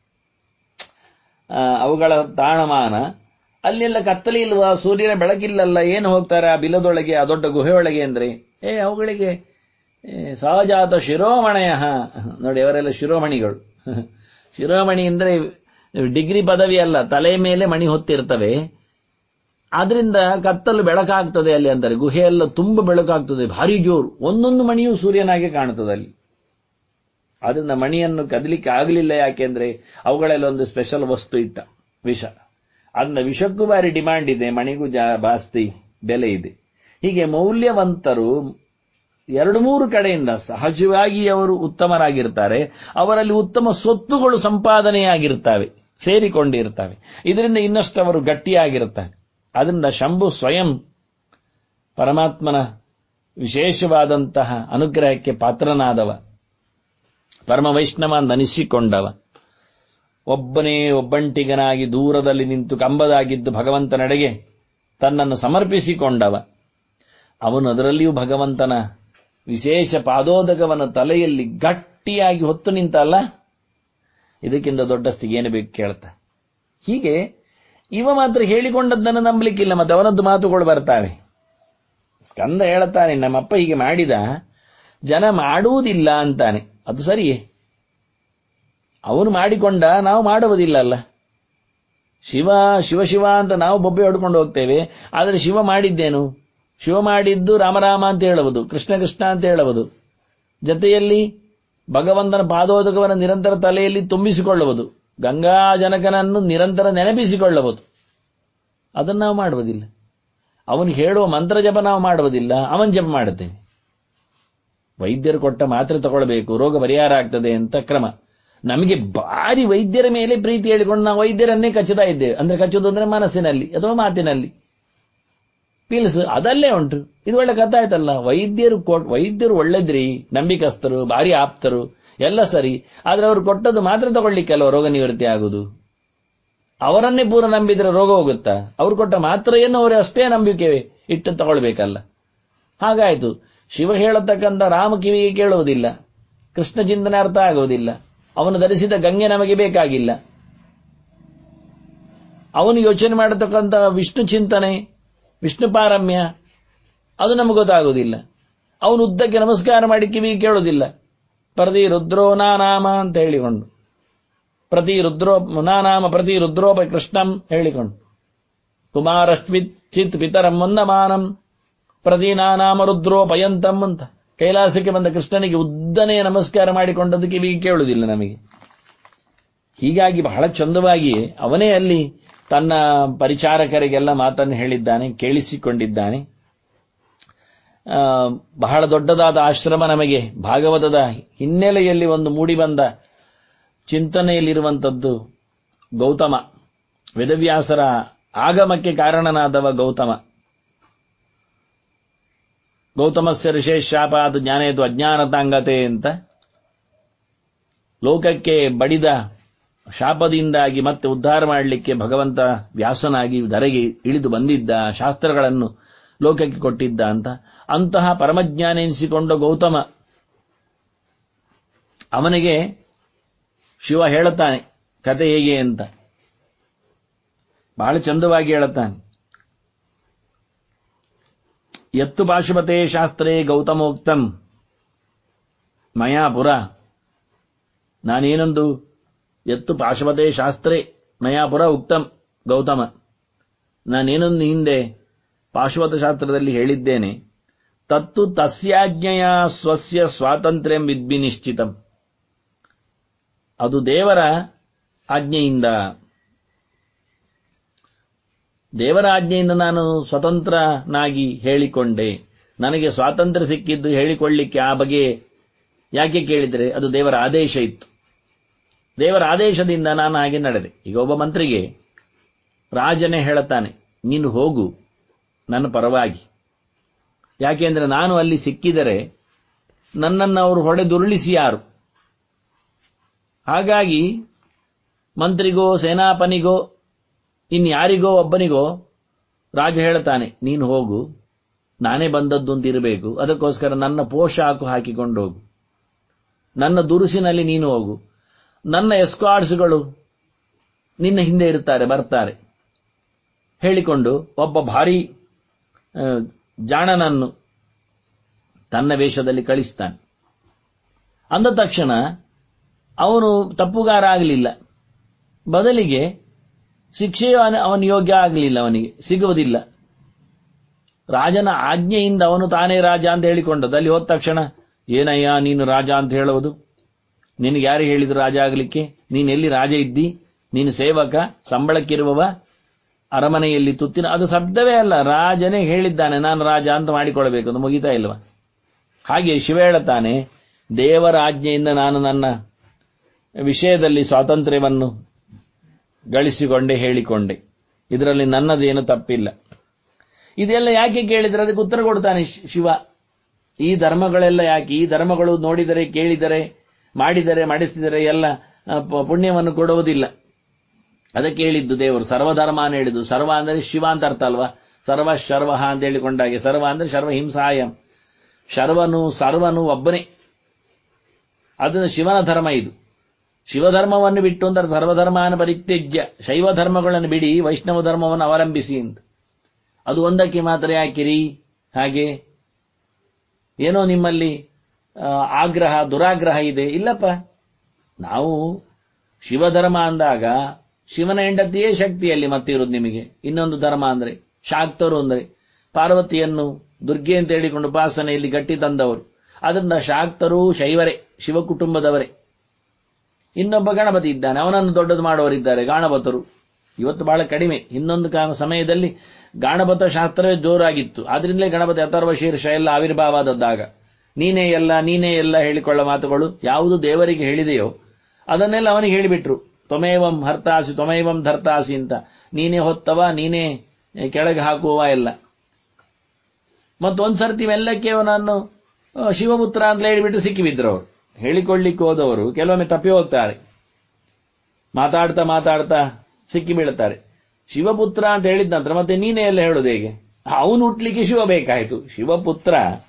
ಆ, ಅವುಗಳ ತಾಣಮಾನ ಅಲ್ಲೆಲ್ಲ ಕತ್ತಲೆ ಇಲ್ವಾ ಸೂರ್ಯನ ಬೆಳಕಿಲ್ಲಲ್ಲ ಏನು ಹೋಗ್ತಾರೆ ಆ ಬಿಲದೊಳಗೆ ಆ ದೊಡ್ಡ ಗುಹೆಯೊಳಗೆ ಅಂದ್ರೆ ಏ ಅವುಗಳಿಗೆ ಏ, ಸಹಜಾತ ಶಿರೋಮಣಯ ನೋಡಿ ಅವರೆಲ್ಲ ಶಿರೋಮಣಿಗಳು ಶಿರೋಮಣಿ ಅಂದ್ರೆ ಡಿಗ್ರಿ ಪದವಿ ಅಲ್ಲ ತಲೆ ಮೇಲೆ ಮಣಿ ಹೊತ್ತಿರ್ತವೆ ಆದ್ರಿಂದ ಕತ್ತಲು ಬೆಳಕಾಗ್ತದೆ ಅಲ್ಲಿ ಅಂತಾರೆ ಗುಹೆ ಎಲ್ಲ ತುಂಬ ಬೆಳಕಾಗ್ತದೆ ಭಾರಿ ಜೋರು ಒಂದೊಂದು ಮಣಿಯೂ ಸೂರ್ಯನಾಗೆ ಕಾಣ್ತದೆ ಅಲ್ಲಿ ಆದ್ರಿಂದ ಮಣಿಯನ್ನು ಕದಲಿಕ್ಕೆ ಆಗಲಿಲ್ಲ ಯಾಕೆಂದ್ರೆ ಅವುಗಳೆಲ್ಲ ಒಂದು ಸ್ಪೆಷಲ್ ವಸ್ತು ಇತ್ತ ವಿಷ ಅದನ್ನ ವಿಷಕ್ಕೂ ಬಾರಿ ಡಿಮಾಂಡ್ ಇದೆ ಮಣಿಗೂ ಜಾಸ್ತಿ ಬೆಲೆ ಇದೆ ಹೀಗೆ ಮೌಲ್ಯವಂತರು ಎರಡು ಮೂರು ಕಡೆಯಿಂದ ಸಹಜವಾಗಿ ಅವರು ಉತ್ತಮರಾಗಿರ್ತಾರೆ ಅವರಲ್ಲಿ ಉತ್ತಮ ಸ್ವತ್ತುಗಳು ಸಂಪಾದನೆಯಾಗಿರ್ತವೆ ಸೇರಿಕೊಂಡಿರ್ತವೆ ಇದರಿಂದ ಇನ್ನಷ್ಟು ಅವರು ಗಟ್ಟಿಯಾಗಿರುತ್ತಾರೆ ಅದರಿಂದ ಶಂಭು ಸ್ವಯಂ ಪರಮಾತ್ಮನ ವಿಶೇಷವಾದಂತಹ ಅನುಗ್ರಹಕ್ಕೆ ಪಾತ್ರನಾದವ ಪರಮ ವೈಷ್ಣವ ಅನಿಸಿಕೊಂಡವ ಒಬ್ಬನೇ ಒಬ್ಬಂಟಿಗನಾಗಿ ದೂರದಲ್ಲಿ ನಿಂತು ಕಂಬದಾಗಿದ್ದು ಭಗವಂತನೆಡೆಗೆ ತನ್ನನ್ನು ಸಮರ್ಪಿಸಿಕೊಂಡವ ಅವನು ಅದರಲ್ಲಿಯೂ ಭಗವಂತನ ವಿಶೇಷ ಪಾದೋದಕವನ ತಲೆಯಲ್ಲಿ ಗಟ್ಟಿಯಾಗಿ ಹೊತ್ತು ನಿಂತಲ್ಲ ಇದಕ್ಕಿಂತ ದೊಡ್ಡಸ್ತಿಗೆ ಏನು ಬೇಕು ಕೇಳ್ತಾ ಹೀಗೆ ಇವ ಮಾತ್ರ ಹೇಳಿಕೊಂಡದ್ದನ್ನು ನಂಬಲಿಕ್ಕಿಲ್ಲ ಮತ್ತೆ ಅವನದ್ದು ಮಾತುಗಳು ಬರ್ತಾವೆ ಸ್ಕಂದ ಹೇಳ್ತಾನೆ ನಮ್ಮಪ್ಪ ಹೀಗೆ ಮಾಡಿದ ಜನ ಮಾಡುವುದಿಲ್ಲ ಅಂತಾನೆ ಅದು ಸರಿಯೇ ಅವನು ಮಾಡಿಕೊಂಡ ನಾವು ಮಾಡುವುದಿಲ್ಲ ಅಲ್ಲ ಶಿವ ಶಿವ ಶಿವ ಅಂತ ನಾವು ಬೊಬ್ಬೆ ಹೊಡ್ಕೊಂಡು ಹೋಗ್ತೇವೆ ಆದರೆ ಶಿವ ಮಾಡಿದ್ದೇನು ಶಿವ ಮಾಡಿದ್ದು ರಾಮರಾಮ ಅಂತ ಹೇಳುವುದು ಕೃಷ್ಣ ಕೃಷ್ಣ ಅಂತ ಹೇಳುವುದು ಜೊತೆಯಲ್ಲಿ ಭಗವಂತನ ಪಾದೋದಕವನ್ನು ನಿರಂತರ ತಲೆಯಲ್ಲಿ ತುಂಬಿಸಿಕೊಳ್ಳುವುದು ಗಂಗಾ ಜನಕನನ್ನು ನಿರಂತರ ನೆನಪಿಸಿಕೊಳ್ಳುವುದು ಅದನ್ನು ನಾವು ಮಾಡುವುದಿಲ್ಲ ಅವನು ಹೇಳುವ ಮಂತ್ರ ಜಪ ನಾವು ಮಾಡುವುದಿಲ್ಲ ಅವನ್ ಜಪ ಮಾಡುತ್ತೇವೆ ವೈದ್ಯರು ಕೊಟ್ಟ ಮಾತ್ರೆ ತಗೊಳ್ಬೇಕು ರೋಗ ಪರಿಹಾರ ಆಗ್ತದೆ ಅಂತ ಕ್ರಮ ನಮಗೆ ಭಾರಿ ವೈದ್ಯರ ಮೇಲೆ ಪ್ರೀತಿ ಹೇಳಿಕೊಂಡು ನಾವು ವೈದ್ಯರನ್ನೇ ಕಚ್ಚುತ್ತಾ ಇದ್ದೇವೆ ಅಂದ್ರೆ ಕಚ್ಚುವುದು ಅಂದ್ರೆ ಮನಸ್ಸಿನಲ್ಲಿ ಅಥವಾ ಮಾತಿನಲ್ಲಿ ಪೀಲ್ಸ್ ಅದಲ್ಲೇ ಉಂಟು ಇದು ಒಳ್ಳೆ ಕಥೆ ಆಯ್ತಲ್ಲ ವೈದ್ಯರು ಕೊಟ್- ವೈದ್ಯರು ಒಳ್ಳೆದ್ರಿ ನಂಬಿಕಸ್ಥರು ಭಾರಿ ಆಪ್ತರು ಎಲ್ಲ ಸರಿ ಆದ್ರೆ ಅವರು ಕೊಟ್ಟದ್ದು ಮಾತ್ರ ತಗೊಳ್ಲಿಕ್ಕಲ್ವ ರೋಗ ನಿವೃತ್ತಿ ಆಗುದು ಅವರನ್ನೇ ಪೂರ ನಂಬಿದ್ರೆ ರೋಗ ಹೋಗುತ್ತಾ ಅವ್ರು ಕೊಟ್ಟ ಮಾತ್ರೆಯನ್ನು ಅವರು ಅಷ್ಟೇ ನಂಬಿಕೆ ಇಟ್ಟು ತಗೊಳ್ಬೇಕಲ್ಲ ಹಾಗಾಯ್ತು ಶಿವ ಹೇಳತಕ್ಕಂಥ ರಾಮ ಕಿವಿಗೆ ಕೇಳುವುದಿಲ್ಲ ಕೃಷ್ಣ ಚಿಂತನೆ ಅರ್ಥ ಆಗುವುದಿಲ್ಲ ಅವನು ಧರಿಸಿದ ಗಂಗೆ ನಮಗೆ ಬೇಕಾಗಿಲ್ಲ ಅವನು ಯೋಚನೆ ಮಾಡತಕ್ಕಂಥ ವಿಷ್ಣು ಚಿಂತನೆ ವಿಷ್ಣು ಪಾರಮ್ಯ ಅದು ನಮಗೆ ಗೊತ್ತಾಗುವುದಿಲ್ಲ ಅವನು ಉದ್ದಕ್ಕೆ ನಮಸ್ಕಾರ ಮಾಡಿ ಕಿವಿಗೆ ಕೇಳುವುದಿಲ್ಲ ಪ್ರತಿ ರುದ್ರೋ ನಾನಾಮ ಅಂತ ಹೇಳಿಕೊಂಡು ಪ್ರತಿ ರುದ್ರೋ ನಾನಾಮ ಪ್ರತಿ ರುದ್ರೋಪ ಕೃಷ್ಣಂ ಹೇಳಿಕೊಂಡು ಕುಮಾರಶ್ವಿತ್ ಚಿತ್ ಪಿತರಂ ವಂದಮಾನಂ ಪ್ರತಿ ನಾನಾಮ ರುದ್ರೋಪಯಂತಂ ಅಂತ ಕೈಲಾಸಕ್ಕೆ ಬಂದ ಕೃಷ್ಣನಿಗೆ ಉದ್ದನೆಯ ನಮಸ್ಕಾರ ಮಾಡಿಕೊಂಡದ್ದು ಕಿವಿಗೆ ಕೇಳುವುದಿಲ್ಲ ನಮಗೆ ಹೀಗಾಗಿ ಬಹಳ ಚಂದವಾಗಿ ಅವನೇ ಅಲ್ಲಿ ತನ್ನ ಪರಿಚಾರಕರಿಗೆಲ್ಲ ಮಾತನ್ನು ಹೇಳಿದ್ದಾನೆ ಕೇಳಿಸಿಕೊಂಡಿದ್ದಾನೆ ಆ, ಬಹಳ ದೊಡ್ಡದಾದ ಆಶ್ರಮ ನಮಗೆ ಭಾಗವತದ ಹಿನ್ನೆಲೆಯಲ್ಲಿ ಒಂದು ಮೂಡಿಬಂದ ಚಿಂತನೆಯಲ್ಲಿರುವಂಥದ್ದು ಗೌತಮ ವೇದವ್ಯಾಸರ ಆಗಮಕ್ಕೆ ಕಾರಣನಾದವ ಗೌತಮ ಗೌತಮಸ್ಯ ಋಷೇಶ ಶಾಪ ಅದು ಜ್ಞಾನೇದು ಅಜ್ಞಾನತಾಂಗತೆ ಅಂತ ಲೋಕಕ್ಕೆ ಬಡಿದ ಶಾಪದಿಂದಾಗಿ ಮತ್ತೆ ಉದ್ಧಾರ ಮಾಡಲಿಕ್ಕೆ ಭಗವಂತ ವ್ಯಾಸನಾಗಿ ಧರೆಗೆ ಇಳಿದು ಬಂದಿದ್ದ ಶಾಸ್ತ್ರಗಳನ್ನು ಲೋಕಕ್ಕೆ ಕೊಟ್ಟಿದ್ದ ಅಂತ ಅಂತಹ ಪರಮಜ್ಞಾನ ಎನಿಸಿಕೊಂಡ ಗೌತಮ ಅವನಿಗೆ ಶಿವ ಹೇಳುತ್ತಾನೆ ಕತೆ ಹೇಗೆ ಅಂತ ಬಹಳ ಚಂದವಾಗಿ ಹೇಳುತ್ತಾನೆ ಎತ್ತು ಪಾಶುಪತೆ ಶಾಸ್ತ್ರೇ ಗೌತಮೋಕ್ತಂ ಮಯಾ ಪುರ ನಾನೇನೊಂದು ಎತ್ತು ಪಾಶುಪತೆ ಶಾಸ್ತ್ರೇ ಮಯಾ ಪುರ ಉಕ್ತಂ ಗೌತಮ ನಾನೇನೊಂದು ಹಿಂದೆ ಪಾಶುಪತ ಶಾಸ್ತ್ರದಲ್ಲಿ ಹೇಳಿದ್ದೇನೆ ತತ್ತು ತಸ್ಯಾಜ್ಞೆಯ ಸ್ವಸ್ಯ ಸ್ವಾತಂತ್ರ್ಯಂ ವಿದ್ಮಿ ನಿಶ್ಚಿತಂ ಅದು ದೇವರ ಆಜ್ಞೆಯಿಂದ ದೇವರ ಆಜ್ಞೆಯಿಂದ ನಾನು ಸ್ವತಂತ್ರನಾಗಿ ಹೇಳಿಕೊಂಡೆ ನನಗೆ ಸ್ವಾತಂತ್ರ್ಯ ಸಿಕ್ಕಿದ್ದು ಹೇಳಿಕೊಳ್ಳಿಕ್ಕೆ ಆ ಬಗೆ ಯಾಕೆ ಕೇಳಿದರೆ ಅದು ದೇವರ ಆದೇಶ ಇತ್ತು ದೇವರ ಆದೇಶದಿಂದ ನಾನು ಹಾಗೆ ನಡೆದೆ ಈಗ ಒಬ್ಬ ಮಂತ್ರಿಗೆ ರಾಜನೇ ಹೇಳುತ್ತಾನೆ ನೀನು ಹೋಗು ನನ್ನ ಪರವಾಗಿ ಯಾಕೆಂದ್ರೆ ನಾನು ಅಲ್ಲಿ ಸಿಕ್ಕಿದರೆ ನನ್ನನ್ನು ಅವರು ಹೊಡೆದುರುಳಿಸಿ ಯಾರು ಹಾಗಾಗಿ ಮಂತ್ರಿಗೋ ಸೇನಾಪನಿಗೋ ಇನ್ಯಾರಿಗೋ ಒಬ್ಬನಿಗೋ ರಾಜ ಹೇಳ್ತಾನೆ ನೀನು ಹೋಗು ನಾನೇ ಬಂದದ್ದು ಅಂತ ಇರಬೇಕು ಅದಕ್ಕೋಸ್ಕರ ನನ್ನ ಪೋಷಾಕು ಹಾಕಿಕೊಂಡು ಹೋಗು ನನ್ನ ದುರುಸಿನಲ್ಲಿ ನೀನು ಹೋಗು ನನ್ನ ಎಸ್ಕಾರ್ಡ್ಸ್ಗಳು ನಿನ್ನ ಹಿಂದೆ ಇರುತ್ತಾರೆ ಬರ್ತಾರೆ ಹೇಳಿಕೊಂಡು ಒಬ್ಬ ಭಾರಿ ಆ, ಜಾಣನನ್ನು ತನ್ನ ವೇಷದಲ್ಲಿ ಕಳಿಸ್ತಾನೆ ಅಂದ ತಕ್ಷಣ ಅವನು ತಪ್ಪುಗಾರ ಆಗಲಿಲ್ಲ ಬದಲಿಗೆ ಶಿಕ್ಷೆಯು ಅವನ ಅವನ ಯೋಗ್ಯ ಆಗಲಿಲ್ಲ ಅವನಿಗೆ ಸಿಗುವುದಿಲ್ಲ ರಾಜನ ಆಜ್ಞೆಯಿಂದ ಅವನು ತಾನೇ ರಾಜ ಅಂತ ಹೇಳಿಕೊಂಡದ್ದು ಅಲ್ಲಿ ಹೋದ ತಕ್ಷಣ ಏನಯ್ಯ ನೀನು ರಾಜ ಅಂತ ಹೇಳುವುದು ನಿನಗೆ ಯಾರು ಹೇಳಿದ್ರು ರಾಜ ಆಗಲಿಕ್ಕೆ ನೀನು ಎಲ್ಲಿ ರಾಜ ಇದ್ದಿ ನೀನು ಸೇವಕ ಸಂಬಳಕ್ಕಿರುವವ ಅರಮನೆಯಲ್ಲಿ ತುತ್ತಿನ ಅದು ಶಬ್ದವೇ ಅಲ್ಲ ರಾಜನೇ ಹೇಳಿದ್ದಾನೆ ನಾನು ರಾಜ ಅಂತ ಮಾಡಿಕೊಳ್ಳಬೇಕು ಅದು ಮುಗಿತಾ ಇಲ್ವಾ ಹಾಗೆ ಶಿವ ಹೇಳುತ್ತಾನೆ ದೇವರ ಆಜ್ಞೆಯಿಂದ ನಾನು ನನ್ನ ವಿಷಯದಲ್ಲಿ ಸ್ವಾತಂತ್ರ್ಯವನ್ನು ಗಳಿಸಿಕೊಂಡೆ ಹೇಳಿಕೊಂಡೆ ಇದರಲ್ಲಿ ನನ್ನದೇನು ತಪ್ಪಿಲ್ಲ ಇದೆಲ್ಲ ಯಾಕೆ ಕೇಳಿದರೆ ಅದಕ್ಕೆ ಉತ್ತರ ಕೊಡ್ತಾನೆ ಶಿ- ಶಿವ ಈ ಧರ್ಮಗಳೆಲ್ಲ ಯಾಕೆ ಈ ಧರ್ಮಗಳು ನೋಡಿದರೆ ಕೇಳಿದರೆ ಮಾಡಿದರೆ ಮಾಡಿಸಿದರೆ ಎಲ್ಲ ಆ, ಪ- ಪುಣ್ಯವನ್ನು ಕೊಡುವುದಿಲ್ಲ ಅದಕ್ಕೆ ಹೇಳಿದ್ದು ದೇವರು ಸರ್ವಧರ್ಮ ಅಂತ ಹೇಳಿದ್ದು ಸರ್ವ ಅಂದರೆ ಶಿವ ಅಂತ ಅರ್ಥ ಅಲ್ವಾ ಸರ್ವ ಶರ್ವ ಅಂತ ಹೇಳಿಕೊಂಡಾಗೆ ಸರ್ವ ಅಂದರೆ ಸರ್ವ ಹಿಂಸಾಯಂ ಶರ್ವನು ಸರ್ವನು ಒಬ್ಬನೇ ಅದನ್ನು ಶಿವನ ಧರ್ಮ ಇದು ಶಿವಧರ್ಮವನ್ನು ಬಿಟ್ಟು ಅಂದರೆ ಸರ್ವಧರ್ಮಾನ ಪರಿತ್ಯಜ್ಯ ಶೈವ ಧರ್ಮಗಳನ್ನು ಬಿಡಿ ವೈಷ್ಣವ ಧರ್ಮವನ್ನು ಅವಲಂಬಿಸಿ ಅಂತ ಅದು ಒಂದಕ್ಕೆ ಮಾತ್ರ ಯಾಕಿರಿ ಹಾಗೆ ಏನೋ ನಿಮ್ಮಲ್ಲಿ ಆ, ಆಗ್ರಹ ದುರಾಗ್ರಹ ಇದೆ ಇಲ್ಲಪ್ಪ ನಾವು ಶಿವಧರ್ಮ ಅಂದಾಗ ಶಿವನ ಹೆಂಡತಿಯೇ ಶಕ್ತಿಯಲ್ಲಿ ಮತ್ತಿರೋದು ನಿಮಗೆ ಇನ್ನೊಂದು ಧರ್ಮ ಅಂದ್ರೆ ಶಾಕ್ತರು ಅಂದ್ರೆ ಪಾರ್ವತಿಯನ್ನು ದುರ್ಗೆ ಅಂತ ಹೇಳಿಕೊಂಡು ಉಪಾಸನೆಯಲ್ಲಿ ಗಟ್ಟಿ ತಂದವರು ಅದರಿಂದ ಶಾಕ್ತರು ಶೈವರೇ ಶಿವ ಕುಟುಂಬದವರೇ ಇನ್ನೊಬ್ಬ ಗಣಪತಿ ಇದ್ದಾನೆ ಅವನನ್ನು ದೊಡ್ಡದು ಮಾಡುವವರಿದ್ದಾರೆ ಗಾಣಪತರು ಇವತ್ತು ಬಹಳ ಕಡಿಮೆ ಇನ್ನೊಂದು ಕಾ- ಸಮಯದಲ್ಲಿ ಗಾಣಪತ ಶಾಸ್ತ್ರವೇ ಜೋರಾಗಿತ್ತು ಆದ್ರಿಂದಲೇ ಗಣಪತಿ ಅಥರ್ವ ಶೀರ್ಷ ಎಲ್ಲ ಆವಿರ್ಭಾವ ಆದದ್ದಾಗ ನೀನೇ ಎಲ್ಲ ನೀನೇ ಎಲ್ಲ ಹೇಳಿಕೊಳ್ಳ ಮಾತುಗಳು ಯಾವುದು ದೇವರಿಗೆ ಹೇಳಿದೆಯೋ ಅದನ್ನೆಲ್ಲ ಅವನಿಗೆ ಹೇಳಿಬಿಟ್ರು ತ್ವಮೇವಂ ಹರ್ತಾಸಿ ತ್ವಮೇವಂ ಧರ್ತಾಸಿ ಅಂತ ನೀನೇ ಹೊತ್ತವ ನೀನೇ ಕೆಳಗೆ ಹಾಕುವ ಎಲ್ಲ ಮತ್ತೊಂದ್ ಸರ್ತಿ ಮೆಲ್ಲಕ್ಕೆ ಅವನನ್ನು ಆ, ಶಿವಪುತ್ರ ಅಂತ ಹೇಳಿಬಿಟ್ಟು ಸಿಕ್ಕಿಬಿದ್ರು ಅವರು ಹೇಳಿಕೊಳ್ಳಿಕ್ಕೆ ಹೋದವರು ಕೆಲವೊಮ್ಮೆ ತಪ್ಪಿ ಹೋಗ್ತಾರೆ ಮಾತಾಡ್ತಾ ಮಾತಾಡ್ತಾ ಸಿಕ್ಕಿ ಬೀಳುತ್ತಾರೆ ಶಿವಪುತ್ರ ಅಂತ ಹೇಳಿದ ನಂತರ ಮತ್ತೆ ನೀನೇ ಎಲ್ಲ ಹೇಳೋದು ಹೇಗೆ ಅವನು ಹುಟ್ಲಿಕ್ಕೆ ಶಿವ ಬೇಕಾಯಿತು ಶಿವಪುತ್ರ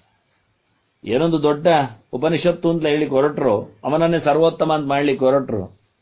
ಏನೊಂದು ದೊಡ್ಡ ಉಪನಿಷತ್ತು ಅಂತ ಹೇಳಿ ಹೊರಟ್ರು ಅವನನ್ನೇ ಸರ್ವೋತ್ತಮ ಅಂತ ಮಾಡ್ಲಿಕ್ಕೆ ಹೊರಟ್ರು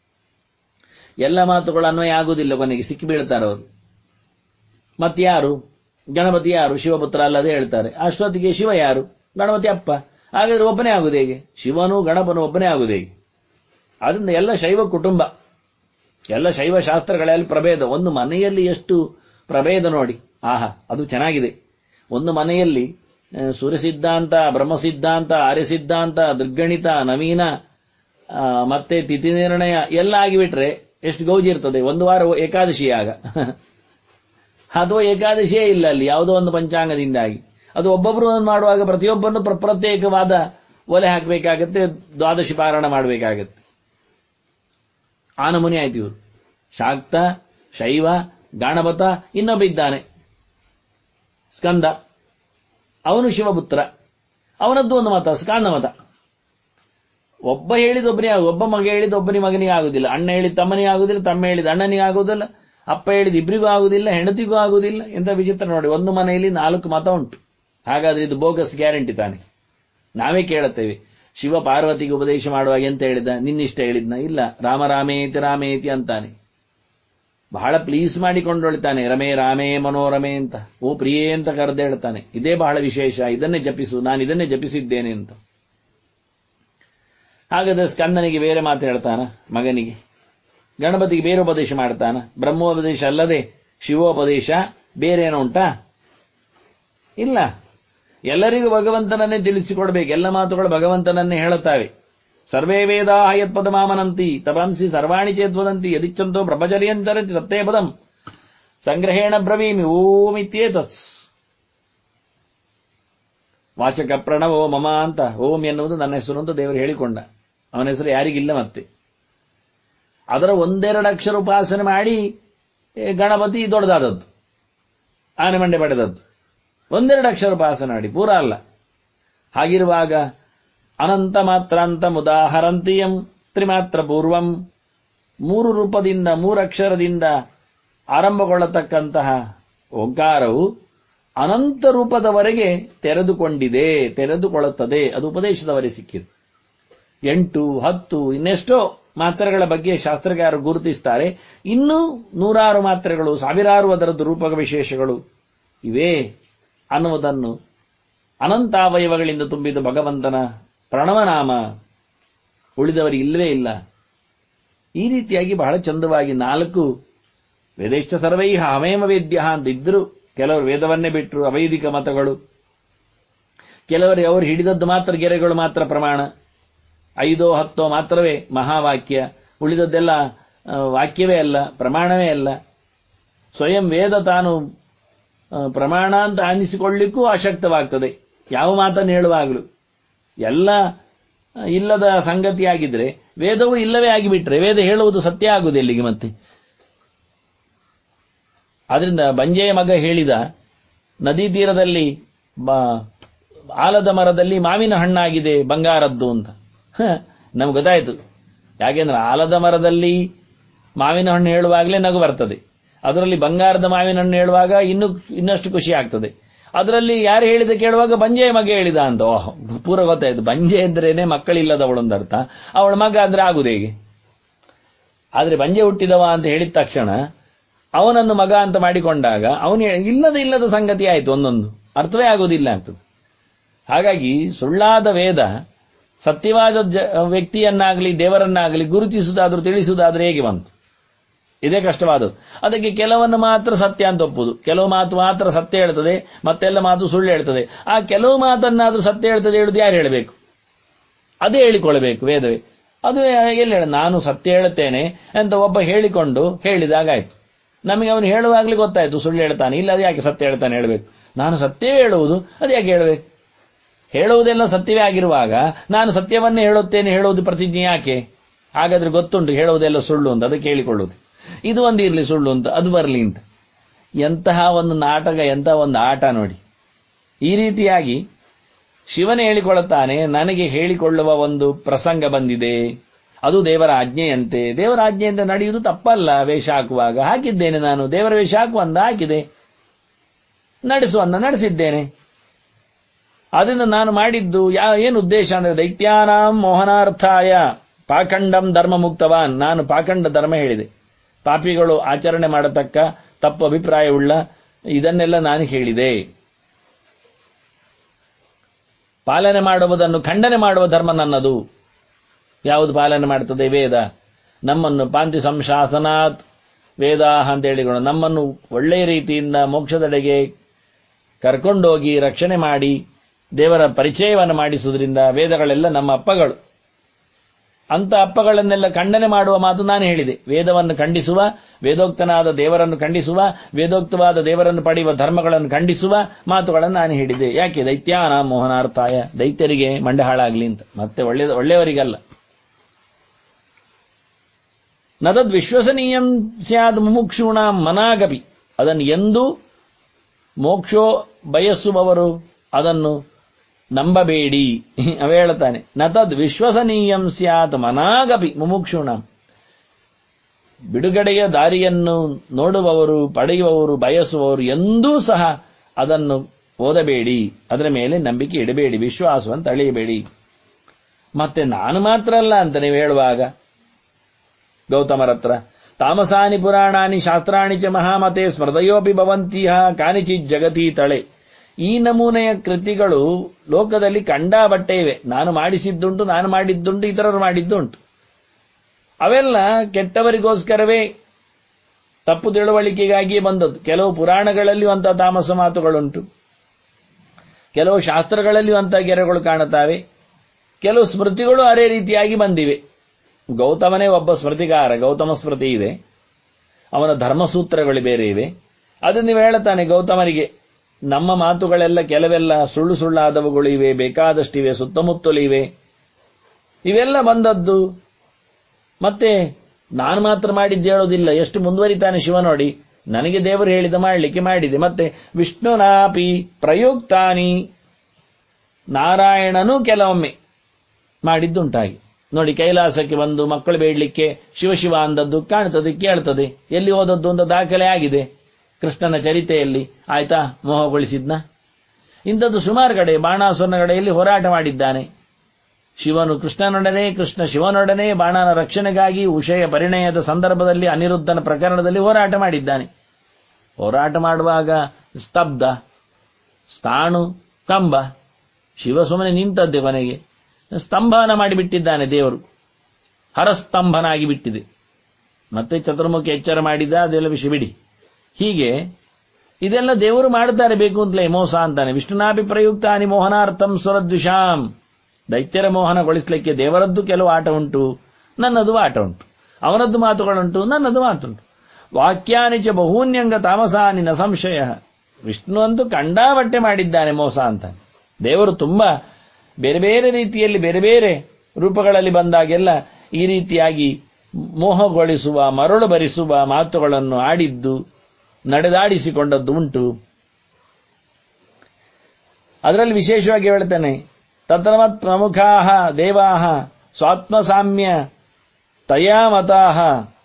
ಎಲ್ಲ ಮಾತುಗಳು ಅನ್ವಯ ಆಗುವುದಿಲ್ಲ ಕೊನೆಗೆ ಸಿಕ್ಕಿ ಬೀಳ್ತಾರೆ ಅವರು ಮತ್ಯಾರು ಗಣಪತಿ ಯಾರು ಶಿವಪುತ್ರ ಅಲ್ಲದೆ ಹೇಳ್ತಾರೆ ಅಷ್ಟೊತ್ತಿಗೆ ಶಿವ ಯಾರು ಗಣಪತಿ ಅಪ್ಪ ಹಾಗಾದ್ರೆ ಒಬ್ಬನೇ ಆಗುದು ಹೇಗೆ ಶಿವನು ಗಣಪನು ಒಬ್ಬನೇ ಆಗುದು ಹೇಗೆ ಅದರಿಂದ ಎಲ್ಲ ಶೈವ ಕುಟುಂಬ ಎಲ್ಲ ಶೈವ ಶಾಸ್ತ್ರಗಳಲ್ಲಿ ಪ್ರಭೇದ ಒಂದು ಮನೆಯಲ್ಲಿ ಎಷ್ಟು ಪ್ರಭೇದ ನೋಡಿ ಆಹಾ ಅದು ಚೆನ್ನಾಗಿದೆ ಒಂದು ಮನೆಯಲ್ಲಿ ಆ, ಸೂರ್ಯ ಸಿದ್ಧಾಂತ ಬ್ರಹ್ಮ ಸಿದ್ಧಾಂತ ಆರ್ಯ ಸಿದ್ಧಾಂತ ದೃಗ್ಗಣಿತ ನವೀನ ಆ, ಮತ್ತೆ ತಿಥಿ ನಿರ್ಣಯ ಎಲ್ಲ ಆಗಿಬಿಟ್ರೆ ಎಷ್ಟು ಗೌಜಿ ಇರ್ತದೆ ಒಂದು ವಾರ ಏಕಾದಶಿ ಆಗ ಅಥವಾ ಏಕಾದಶಿಯೇ ಇಲ್ಲ ಅಲ್ಲಿ ಯಾವುದೋ ಒಂದು ಪಂಚಾಂಗದಿಂದಾಗಿ ಅದು ಒಬ್ಬೊಬ್ರು ಒಂದು ಮಾಡುವಾಗ ಪ್ರತಿಯೊಬ್ಬರನ್ನು ಪ್ರ- ಪ್ರತ್ಯೇಕವಾದ ಒಲೆ ಹಾಕಬೇಕಾಗತ್ತೆ ದ್ವಾದಶಿ ಪಾರಾಯಣ ಮಾಡಬೇಕಾಗತ್ತೆ ಆ ನಮೂನೆ ಆಯ್ತು ಇವರು ಶಾಕ್ತ ಶೈವ ಗಾಣಪತ ಇನ್ನೊಬ್ಬ ಇದ್ದಾನೆ ಸ್ಕಂದ ಅವನು ಶಿವಪುತ್ರ ಅವನದ್ದು ಒಂದು ಮತ ಸ್ಕಾಂದ ಮತ ಒಬ್ಬ ಹೇಳಿದ ಒಬ್ಬನೇ ಆಗ ಒಬ್ಬ ಮಗ ಹೇಳಿದ ಒಬ್ಬನಿಗೆ ಮಗನಿಗೆ ಆಗುದಿಲ್ಲ ಅಣ್ಣ ಹೇಳಿದ ತಮ್ಮನಿಗೆ ಆಗುದಿಲ್ಲ ತಮ್ಮ ಹೇಳಿದ ಅಣ್ಣನಿಗೆ ಆಗುದಿಲ್ಲ ಅಪ್ಪ ಹೇಳಿದ ಇಬ್ಬರಿಗೂ ಆಗುದಿಲ್ಲ ಹೆಂಡತಿಗೂ ಆಗುದಿಲ್ಲ ಎಂತ ವಿಚಿತ್ರ ನೋಡಿ ಒಂದು ಮನೆಯಲ್ಲಿ ನಾಲ್ಕು ಮತ ಉಂಟು ಹಾಗಾದ್ರೆ ಇದು ಬೋಗಸ್ ಗ್ಯಾರಂಟಿ ತಾನೆ ನಾವೇ ಕೇಳುತ್ತೇವೆ ಶಿವ ಪಾರ್ವತಿಗೆ ಉಪದೇಶ ಮಾಡುವಾಗ ಎಂತ ಹೇಳಿದ ನಿನ್ನಿಷ್ಟ ಹೇಳಿದ್ನ ಇಲ್ಲ ರಾಮ ರಾಮೇತಿ ರಾಮೇತಿ ಅಂತಾನೆ ಬಹಳ ಪ್ಲೀಸ್ ಮಾಡಿಕೊಂಡೊಳ್ತಾನೆ ರಮೇ ರಾಮೇ ಮನೋರಮೆ ಅಂತ ಓ ಪ್ರಿಯೇ ಅಂತ ಕರೆದು ಹೇಳ್ತಾನೆ ಇದೇ ಬಹಳ ವಿಶೇಷ ಇದನ್ನೇ ಜಪಿಸು ನಾನು ಇದನ್ನೇ ಜಪಿಸಿದ್ದೇನೆ ಅಂತ ಹಾಗಾದ್ರೆ ಸ್ಕಂದನಿಗೆ ಬೇರೆ ಮಾತು ಹೇಳ್ತಾನ ಮಗನಿಗೆ ಗಣಪತಿಗೆ ಬೇರೆ ಉಪದೇಶ ಮಾಡ್ತಾನ ಬ್ರಹ್ಮೋಪದೇಶ ಅಲ್ಲದೆ ಶಿವೋಪದೇಶ ಬೇರೇನೋ ಉಂಟಾ ಇಲ್ಲ ಎಲ್ಲರಿಗೂ ಭಗವಂತನನ್ನೇ ತಿಳಿಸಿಕೊಡ್ಬೇಕು ಎಲ್ಲ ಮಾತುಗಳು ಭಗವಂತನನ್ನೇ ಹೇಳುತ್ತವೆ ಸರ್ವೇ ವೇದಾ ಯತ್ಪದ ಮಾಮನಂತಿ ತಪಂಸಿ ಸರ್ವಾಣಿ ಚೇದ್ವದಂತಿ ಯದಿಚ್ಚಂತೋ ಪ್ರಪಚರ್ಯಂತರತಿ ತತ್ತೇ ಪದಂ ಸಂಗ್ರಹೇಣ ಬ್ರವೀಮಿ ಓಮಿತ್ಯೇತತ್ಸ್ ವಾಚಕ ಪ್ರಣವೋ ಮಮ ಅಂತ ಓಂ ಎನ್ನುವುದು ನನ್ನ ಹೆಸರು ಅಂತ ದೇವರು ಹೇಳಿಕೊಂಡ ಅವನ ಹೆಸರು ಯಾರಿಗಿಲ್ಲ ಮತ್ತೆ ಅದರ ಒಂದೆರಡು ಅಕ್ಷರ ಉಪಾಸನೆ ಮಾಡಿ ಏ, ಗಣಪತಿ ದೊಡ್ಡದಾದದ್ದು ಆನೆ ಮಂಡೆ ಪಡೆದದ್ದು ಒಂದೆರಡು ಅಕ್ಷರ ಉಪಾಸನೆ ಮಾಡಿ ಪೂರ ಅಲ್ಲ ಹಾಗಿರುವಾಗ ಅನಂತ ಮಾತ್ರಾಂತ ಮುದಾಹರಂತಿಯಂ ತ್ರಿಮಾತ್ರ ಪೂರ್ವಂ ಮೂರು ರೂಪದಿಂದ ಮೂರು ಅಕ್ಷರದಿಂದ ಆರಂಭಗೊಳ್ಳತಕ್ಕಂತಹ ಓಂಕಾರವು ಅನಂತ ರೂಪದವರೆಗೆ ತೆರೆದುಕೊಂಡಿದೆ ತೆರೆದುಕೊಳ್ಳುತ್ತದೆ ಅದು ಉಪದೇಶದವರೆಗೆ ಸಿಕ್ಕಿದೆ ಎಂಟು ಹತ್ತು ಇನ್ನೆಷ್ಟೋ ಮಾತ್ರೆಗಳ ಬಗ್ಗೆ ಶಾಸ್ತ್ರಗಾರರು ಗುರುತಿಸ್ತಾರೆ ಇನ್ನೂ ನೂರಾರು ಮಾತ್ರೆಗಳು ಸಾವಿರಾರು ಅದರದ್ದು ರೂಪಕ ವಿಶೇಷಗಳು ಇವೆ ಅನ್ನುವುದನ್ನು ಅನಂತಾವಯವಗಳಿಂದ ತುಂಬಿದ ಭಗವಂತನ ಪ್ರಣವನಾಮ ಉಳಿದವರಿಗೆ ಇಲ್ಲವೇ ಇಲ್ಲ ಈ ರೀತಿಯಾಗಿ ಬಹಳ ಚಂದವಾಗಿ ನಾಲ್ಕು ವೇದೇಶ್ಚ ಸರ್ವೈಹ ಹಮೇಮ ವೇದ್ಯ ಅಂತ ಇದ್ರು ಕೆಲವರು ವೇದವನ್ನೇ ಬಿಟ್ಟರು ಅವೈದಿಕ ಮತಗಳು ಕೆಲವರು ಅವರು ಹಿಡಿದದ್ದು ಮಾತ್ರ ಗೆರೆಗಳು ಮಾತ್ರ ಪ್ರಮಾಣ ಐದೋ ಹತ್ತೋ ಮಾತ್ರವೇ ಮಹಾವಾಕ್ಯ ಉಳಿದದ್ದೆಲ್ಲ ಆ, ವಾಕ್ಯವೇ ಅಲ್ಲ ಪ್ರಮಾಣವೇ ಅಲ್ಲ ಸ್ವಯಂ ವೇದ ತಾನು ಆ, ಪ್ರಮಾಣ ಅಂತ ಅನ್ನಿಸಿಕೊಳ್ಳಿಕ್ಕೂ ಅಶಕ್ತವಾಗ್ತದೆ ಯಾವ ಮಾತನ್ನು ಹೇಳುವಾಗಲೂ ಎಲ್ಲ ಆ, ಇಲ್ಲದ ಸಂಗತಿಯಾಗಿದ್ರೆ ವೇದವು ಇಲ್ಲವೇ ಆಗಿಬಿಟ್ರೆ ವೇದ ಹೇಳುವುದು ಸತ್ಯ ಆಗುವುದು ಎಲ್ಲಿಗೆ ಮತ್ತೆ ಆದ್ರಿಂದ ಬಂಜೆಯ ಮಗ ಹೇಳಿದ ನದಿ ತೀರದಲ್ಲಿ ಬ- ಆಲದ ಮರದಲ್ಲಿ ಮಾವಿನ ಹಣ್ಣಾಗಿದೆ ಬಂಗಾರದ್ದು ಅಂತ ಹ, ನಮ್ಗೆ ಗೊತ್ತಾಯ್ತು ಯಾಕೆಂದ್ರೆ ಆಲದ ಮರದಲ್ಲಿ ಮಾವಿನ ಹಣ್ಣು ಹೇಳುವಾಗಲೇ ನಗು ಬರ್ತದೆ ಅದರಲ್ಲಿ ಬಂಗಾರದ ಮಾವಿನ ಹಣ್ಣು ಹೇಳುವಾಗ ಇನ್ನೂ ಇನ್ನಷ್ಟು ಖುಷಿ ಆಗ್ತದೆ ಅದರಲ್ಲಿ ಯಾರು ಹೇಳಿದ ಕೇಳುವಾಗ ಬಂಜೆಯ ಮಗ ಹೇಳಿದ ಅಂತ ಓಹ್ ಪೂರ ಗೊತ್ತಾಯ್ತು ಬಂಜೆ ಅಂದ್ರೇನೆ ಮಕ್ಕಳಿಲ್ಲದವಳು ಒಂದು ಅರ್ಥ ಅವಳ ಮಗ ಅಂದ್ರೆ ಆಗುದು ಹೇಗೆ ಆದ್ರೆ ಬಂಜೆ ಹುಟ್ಟಿದವ ಅಂತ ಹೇಳಿದ ತಕ್ಷಣ ಅವನನ್ನು ಮಗ ಅಂತ ಮಾಡಿಕೊಂಡಾಗ ಅವನು ಇಲ್ಲದ ಇಲ್ಲದ ಸಂಗತಿ ಆಯ್ತು ಒಂದೊಂದು ಅರ್ಥವೇ ಆಗುವುದಿಲ್ಲ ಆಗ್ತದೆ ಹಾಗಾಗಿ ಸುಳ್ಳಾದ ವೇದ ಸತ್ಯವಾದ ಜ- ವ್ಯಕ್ತಿಯನ್ನಾಗಲಿ ದೇವರನ್ನಾಗಲಿ ಗುರುತಿಸುವುದಾದ್ರೂ ತಿಳಿಸುವುದಾದ್ರೂ ಹೇಗೆ ಬಂತು ಇದೇ ಕಷ್ಟವಾದದ್ದು ಅದಕ್ಕೆ ಕೆಲವನ್ನು ಮಾತ್ರ ಸತ್ಯ ಅಂತ ಒಪ್ಪುದು ಕೆಲವು ಮಾತು ಮಾತ್ರ ಸತ್ಯ ಹೇಳ್ತದೆ ಮತ್ತೆಲ್ಲ ಮಾತು ಸುಳ್ಳು ಹೇಳ್ತದೆ ಆ ಕೆಲವು ಮಾತನ್ನಾದ್ರೂ ಸತ್ಯ ಹೇಳ್ತದೆ ಹೇಳುದು ಯಾರು ಹೇಳಬೇಕು ಅದೇ ಹೇಳಿಕೊಳ್ಳಬೇಕು ವೇದವೇ ಅದು ಎಲ್ಲಿ ಹೇಳ ನಾನು ಸತ್ಯ ಹೇಳುತ್ತೇನೆ ಅಂತ ಒಬ್ಬ ಹೇಳಿಕೊಂಡು ಹೇಳಿದಾಗಾಯ್ತು ನಮಗೆ ಅವನು ಹೇಳುವಾಗಲೇ ಗೊತ್ತಾಯ್ತು ಸುಳ್ಳು ಹೇಳ್ತಾನೆ ಇಲ್ಲ ಅದು ಯಾಕೆ ಸತ್ಯ ಹೇಳ್ತಾನೆ ಹೇಳಬೇಕು ನಾನು ಸತ್ಯವೇ ಹೇಳುವುದು ಅದು ಯಾಕೆ ಹೇಳಬೇಕು ಹೇಳುವುದೆಲ್ಲ ಸತ್ಯವೇ ಆಗಿರುವಾಗ ನಾನು ಸತ್ಯವನ್ನೇ ಹೇಳುತ್ತೇನೆ ಹೇಳುವುದು ಪ್ರತಿಜ್ಞೆ ಯಾಕೆ ಹಾಗಾದ್ರೆ ಗೊತ್ತುಂಟು ಹೇಳುವುದೆಲ್ಲ ಸುಳ್ಳು ಅಂತ ಅದಕ್ಕೆ ಹೇಳಿಕೊಳ್ಳುವುದು ಇದು ಒಂದು ಇರಲಿ ಸುಳ್ಳು ಅಂತ ಅದು ಬರಲಿ ಅಂತ ಎಂತಹ ಒಂದು ನಾಟಕ ಎಂತಹ ಒಂದು ಆಟ ನೋಡಿ ಈ ರೀತಿಯಾಗಿ ಶಿವನೇ ಹೇಳಿಕೊಳ್ಳುತ್ತಾನೆ ನನಗೆ ಹೇಳಿಕೊಳ್ಳುವ ಒಂದು ಪ್ರಸಂಗ ಬಂದಿದೆ ಅದು ದೇವರ ಆಜ್ಞೆಯಂತೆ ದೇವರ ಆಜ್ಞೆಯಂತೆ ನಡೆಯುವುದು ತಪ್ಪಲ್ಲ ವೇಷ ಹಾಕುವಾಗ ಹಾಕಿದ್ದೇನೆ ನಾನು ದೇವರ ವೇಷ ಹಾಕುವಂದ ಹಾಕಿದೆ ನಡೆಸುವಂದ ನಡೆಸಿದ್ದೇನೆ ಅದರಿಂದ ನಾನು ಮಾಡಿದ್ದು ಯಾ ಏನು ಉದ್ದೇಶ ಅಂದ್ರೆ ದೈತ್ಯಾನಾಂ ಮೋಹನಾರ್ಥಾಯ ಪಾಖಂಡಂ ಧರ್ಮ ಮುಕ್ತವಾನ್ ನಾನು ಪಾಖಂಡ ಧರ್ಮ ಹೇಳಿದೆ ಪಾಪಿಗಳು ಆಚರಣೆ ಮಾಡತಕ್ಕ ತಪ್ಪು ಅಭಿಪ್ರಾಯವುಳ್ಳ ಇದನ್ನೆಲ್ಲ ನಾನು ಹೇಳಿದೆ ಪಾಲನೆ ಮಾಡುವುದನ್ನು ಖಂಡನೆ ಮಾಡುವ ಧರ್ಮ ನನ್ನದು ಯಾವುದು ಪಾಲನೆ ಮಾಡ್ತದೆ ವೇದ ನಮ್ಮನ್ನು ಪಾಂತಿ ಸಂಶಾಸನಾತ್ ವೇದಾಹ ಅಂತ ಹೇಳಿಕೊಂಡು ನಮ್ಮನ್ನು ಒಳ್ಳೆಯ ರೀತಿಯಿಂದ ಮೋಕ್ಷದೆಡೆಗೆ ಕರ್ಕೊಂಡೋಗಿ ರಕ್ಷಣೆ ಮಾಡಿ ದೇವರ ಪರಿಚಯವನ್ನು ಮಾಡಿಸುವುದರಿಂದ ವೇದಗಳೆಲ್ಲ ನಮ್ಮ ಅಪ್ಪಗಳು ಅಂತ ಅಪ್ಪಗಳನ್ನೆಲ್ಲ ಖಂಡನೆ ಮಾಡುವ ಮಾತು ನಾನು ಹೇಳಿದೆ ವೇದವನ್ನು ಖಂಡಿಸುವ ವೇದೋಕ್ತನಾದ ದೇವರನ್ನು ಖಂಡಿಸುವ ವೇದೋಕ್ತವಾದ ದೇವರನ್ನು ಪಡೆಯುವ ಧರ್ಮಗಳನ್ನು ಖಂಡಿಸುವ ಮಾತುಗಳನ್ನು ನಾನು ಹೇಳಿದೆ ಯಾಕೆ ದೈತ್ಯಾನ ಮೋಹನಾರ್ಥಾಯ ದೈತ್ಯರಿಗೆ ಮಂಡೆ ಹಾಳಾಗ್ಲಿ ಅಂತ ಮತ್ತೆ ಒಳ್ಳೆ ಒಳ್ಳೆಯವರಿಗಲ್ಲ ನದದ್ ವಿಶ್ವಸನೀಯಂ ಸ್ಯಾದ್ ಮುಮುಕ್ಷೂಣ ಮನಾಗಪಿ ಅದನ್ನು ಎಂದೂ ಮೋಕ್ಷೋ ಬಯಸುವವರು ಅದನ್ನು ನಂಬಬೇಡಿ ಅವ ಹೇಳ್ತಾನೆ ನತದ್ ವಿಶ್ವಸನೀಯಂ ಸ್ಯಾತ್ ಮನಾಗಪಿ ಮುಮುಕ್ಷುಣ ಬಿಡುಗಡೆಯ ದಾರಿಯನ್ನು ನೋಡುವವರು ಪಡೆಯುವವರು ಬಯಸುವವರು ಎಂದೂ ಸಹ ಅದನ್ನು ಓದಬೇಡಿ ಅದರ ಮೇಲೆ ನಂಬಿಕೆ ಇಡಬೇಡಿ ವಿಶ್ವಾಸವನ್ನು ತಳೆಯಬೇಡಿ ಮತ್ತೆ ನಾನು ಮಾತ್ರ ಅಲ್ಲ ಅಂತ ನೀವು ಹೇಳುವಾಗ ಗೌತಮರ ಹತ್ರ ತಾಮಸಾನಿ ಪುರಾಣಾನಿ ಶಾಸ್ತ್ರಾಣಿ ಚ ಮಹಾಮತೆ ಸ್ಮೃತಯೋಪಿ ಭವಂತಿಹ ಕಾನಿಚಿತ್ ಜಗತಿ ತಳೆ ಈ ನಮೂನೆಯ ಕೃತಿಗಳು ಲೋಕದಲ್ಲಿ ಕಂಡಾಬಟ್ಟೆ ಇವೆ ನಾನು ಮಾಡಿಸಿದ್ದುಂಟು ನಾನು ಮಾಡಿದ್ದುಂಟು ಇತರರು ಮಾಡಿದ್ದುಂಟು ಅವೆಲ್ಲ ಕೆಟ್ಟವರಿಗೋಸ್ಕರವೇ ತಪ್ಪು ತಿಳುವಳಿಕೆಗಾಗಿ ಬಂದದ್ದು ಕೆಲವು ಪುರಾಣಗಳಲ್ಲಿಯೂ ಅಂತ ತಾಮಸ ಮಾತುಗಳುಂಟು ಕೆಲವು ಶಾಸ್ತ್ರಗಳಲ್ಲಿಯೂ ಅಂತ ಗೆರೆಗಳು ಕಾಣುತ್ತವೆ ಕೆಲವು ಸ್ಮೃತಿಗಳು ಅದೇ ರೀತಿಯಾಗಿ ಬಂದಿವೆ ಗೌತಮನೇ ಒಬ್ಬ ಸ್ಮೃತಿಗಾರ ಗೌತಮ ಸ್ಮೃತಿ ಇದೆ ಅವನ ಧರ್ಮಸೂತ್ರಗಳು ಬೇರೆ ಇವೆ ಅದು ನೀವು ಹೇಳ್ತಾನೆ ಗೌತಮರಿಗೆ ನಮ್ಮ ಮಾತುಗಳೆಲ್ಲ ಕೆಲವೆಲ್ಲ ಸುಳ್ಳು ಸುಳ್ಳಾದವುಗಳು ಇವೆ ಬೇಕಾದಷ್ಟಿವೆ ಸುತ್ತಮುತ್ತಲು ಇವೆ ಇವೆಲ್ಲ ಬಂದದ್ದು ಮತ್ತೆ ನಾನು ಮಾತ್ರ ಮಾಡಿದ್ದು ಹೇಳೋದಿಲ್ಲ ಎಷ್ಟು ಮುಂದುವರಿತಾನೆ ಶಿವ ನೋಡಿ ನನಗೆ ದೇವರು ಹೇಳಿದ ಮಾಡಲಿಕ್ಕೆ ಮಾಡಿದೆ ಮತ್ತೆ ವಿಷ್ಣುನಾಪಿ ಪ್ರಯುಕ್ತಾನಿ ನಾರಾಯಣನೂ ಕೆಲವೊಮ್ಮೆ ಮಾಡಿದ್ದುಂಟಾಗಿ ನೋಡಿ ಕೈಲಾಸಕ್ಕೆ ಬಂದು ಮಕ್ಕಳು ಬೇಡಲಿಕ್ಕೆ ಶಿವಶಿವ ಅಂದದ್ದು ಕಾಣ್ತದೆ ಕೇಳ್ತದೆ ಎಲ್ಲಿ ಹೋದದ್ದು ಅಂತ ದಾಖಲೆ ಆಗಿದೆ ಕೃಷ್ಣನ ಚರಿತೆಯಲ್ಲಿ ಆಯ್ತಾ ಮೋಹಗೊಳಿಸಿದ್ನ ಇಂಥದ್ದು ಸುಮಾರು ಕಡೆ ಬಾಣಾಸುರನ ಕಡೆಯಲ್ಲಿ ಹೋರಾಟ ಮಾಡಿದ್ದಾನೆ ಶಿವನು ಕೃಷ್ಣನೊಡನೆ ಕೃಷ್ಣ ಶಿವನೊಡನೆ ಬಾಣನ ರಕ್ಷಣೆಗಾಗಿ ಉಷಯ ಪರಿಣಯದ ಸಂದರ್ಭದಲ್ಲಿ ಅನಿರುದ್ಧನ ಪ್ರಕರಣದಲ್ಲಿ ಹೋರಾಟ ಮಾಡಿದ್ದಾನೆ ಹೋರಾಟ ಮಾಡುವಾಗ ಸ್ತಬ್ಧ ಸ್ಥಾಣು ಕಂಬ ಶಿವ ಸುಮ್ಮನೆ ನಿಂತದ್ದೆ ಕೊನೆಗೆ ಸ್ತಂಭನ ಮಾಡಿಬಿಟ್ಟಿದ್ದಾನೆ ದೇವರು ಹರಸ್ತಂಭನಾಗಿ ಬಿಟ್ಟಿದೆ ಮತ್ತೆ ಚತುರ್ಮುಖಿ ಎಚ್ಚರ ಮಾಡಿದ ಅದೆಲ್ಲ ವಿಷಯ ಬಿಡಿ ಹೀಗೆ ಇದೆಲ್ಲ ದೇವರು ಮಾಡ್ತಾರೆ ಬೇಕು ಅಂತಲೇ ಮೋಸ ಅಂತಾನೆ ವಿಷ್ಣುನಾಭಿ ಪ್ರಯುಕ್ತಾನಿ ಮೋಹನಾರ್ಥಂ ಸುರದ್ವಿಷಾಂ ದೈತ್ಯರ ಮೋಹನಗೊಳಿಸಲಿಕ್ಕೆ ದೇವರದ್ದು ಕೆಲವು ಆಟ ಉಂಟು ನನ್ನದು ಆಟ ಉಂಟು ಅವನದ್ದು ಮಾತುಗಳುಂಟು ನನ್ನದು ಮಾತುಂಟು ವಾಕ್ಯಾನಿ ಚ ಬಹೂನ್ಯಂಗ ತಾಮಸಾನಿ ನ ಸಂಶಯ ವಿಷ್ಣು ಅಂತೂ ಕಂಡಾಬಟ್ಟೆ ಮಾಡಿದ್ದಾನೆ ಮೋಸ ಅಂತ ದೇವರು ತುಂಬಾ ಬೇರೆ ಬೇರೆ ರೀತಿಯಲ್ಲಿ ಬೇರೆ ಬೇರೆ ರೂಪಗಳಲ್ಲಿ ಬಂದಾಗೆಲ್ಲ ಈ ರೀತಿಯಾಗಿ ಮೋಹಗೊಳಿಸುವ ಮರಳು ಭರಿಸುವ ಮಾತುಗಳನ್ನು ಆಡಿದ್ದು ನಡೆದಾಡಿಸಿಕೊಂಡದ್ದು ಉಂಟು ಅದರಲ್ಲಿ ವಿಶೇಷವಾಗಿ ಹೇಳ್ತಾನೆ ತತ್ರಮತ್ ಪ್ರಮುಖಾ ದೇವಾ ಸ್ವಾತ್ಮಸಾಮ್ಯ ತಯಾ ಮತಾಹ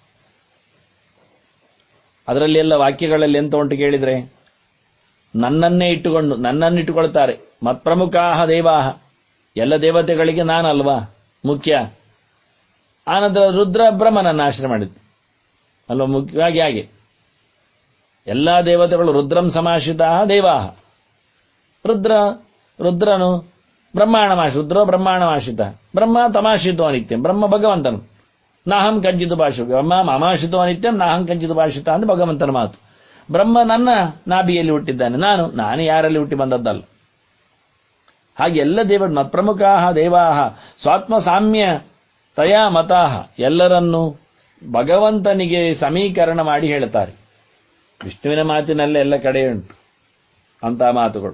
ಅದರಲ್ಲಿ ಎಲ್ಲ ವಾಕ್ಯಗಳಲ್ಲಿ ಎಂತ ಉಂಟು ಕೇಳಿದ್ರೆ ನನ್ನನ್ನೇ ಇಟ್ಟುಕೊಂಡು ನನ್ನನ್ನು ಇಟ್ಟುಕೊಳ್ತಾರೆ ಮತ್ಪ್ರಮುಖಾಹ ದೇವಾಹ ಎಲ್ಲ ದೇವತೆಗಳಿಗೆ ನಾನಲ್ವಾ ಮುಖ್ಯ ಆನಂತರ ರುದ್ರ ಬ್ರಹ್ಮನನ್ನು ಆಶ್ರಯ ಮಾಡಿದ್ದು ಅಲ್ವಾ ಮುಖ್ಯವಾಗಿ ಹಾಗೆ ಎಲ್ಲಾ ದೇವತೆಗಳು ರುದ್ರಂ ಸಮಾಶ್ರಿತ ದೇವಾಹ ರುದ್ರ ರುದ್ರನು ಬ್ರಹ್ಮಾಣಮಾಶ ರುದ್ರೋ ಬ್ರಹ್ಮಾಣಮಾಶ್ರಿತ ಬ್ರಹ್ಮ ತಮಾಶ್ರಿತೋ ನಿತ್ಯಂ ಬ್ರಹ್ಮ ಭಗವಂತನು ನಾಹಂ ಕಂಚಿತು ಭಾಷು ಬ್ರಹ್ಮ ಮಮಾಶ್ರಿತೋ ನಿತ್ಯಂ ನಾಹಂ ಕಂಚಿತು ಭಾಷಿತ ಅಂತ ಭಗವಂತನ ಮಾತು ಬ್ರಹ್ಮ ನನ್ನ ನಾಭಿಯಲ್ಲಿ ಹುಟ್ಟಿದ್ದಾನೆ ನಾನು ನಾನು ಯಾರಲ್ಲಿ ಹುಟ್ಟಿ ಬಂದದ್ದಲ್ಲ ಹಾಗೆ ಎಲ್ಲ ದೇವರು ಮತ್ಪ್ರಮುಖ ದೇವಾಹ ಸ್ವಾತ್ಮ ಸಾಮ್ಯ ತಯಾ ಮತಾಹ ಎಲ್ಲರನ್ನೂ ಭಗವಂತನಿಗೆ ಸಮೀಕರಣ ಮಾಡಿ ಹೇಳುತ್ತಾರೆ ವಿಷ್ಣುವಿನ ಮಾತಿನಲ್ಲೇ ಎಲ್ಲ ಕಡೆ ಉಂಟು ಅಂತ ಮಾತುಗಳು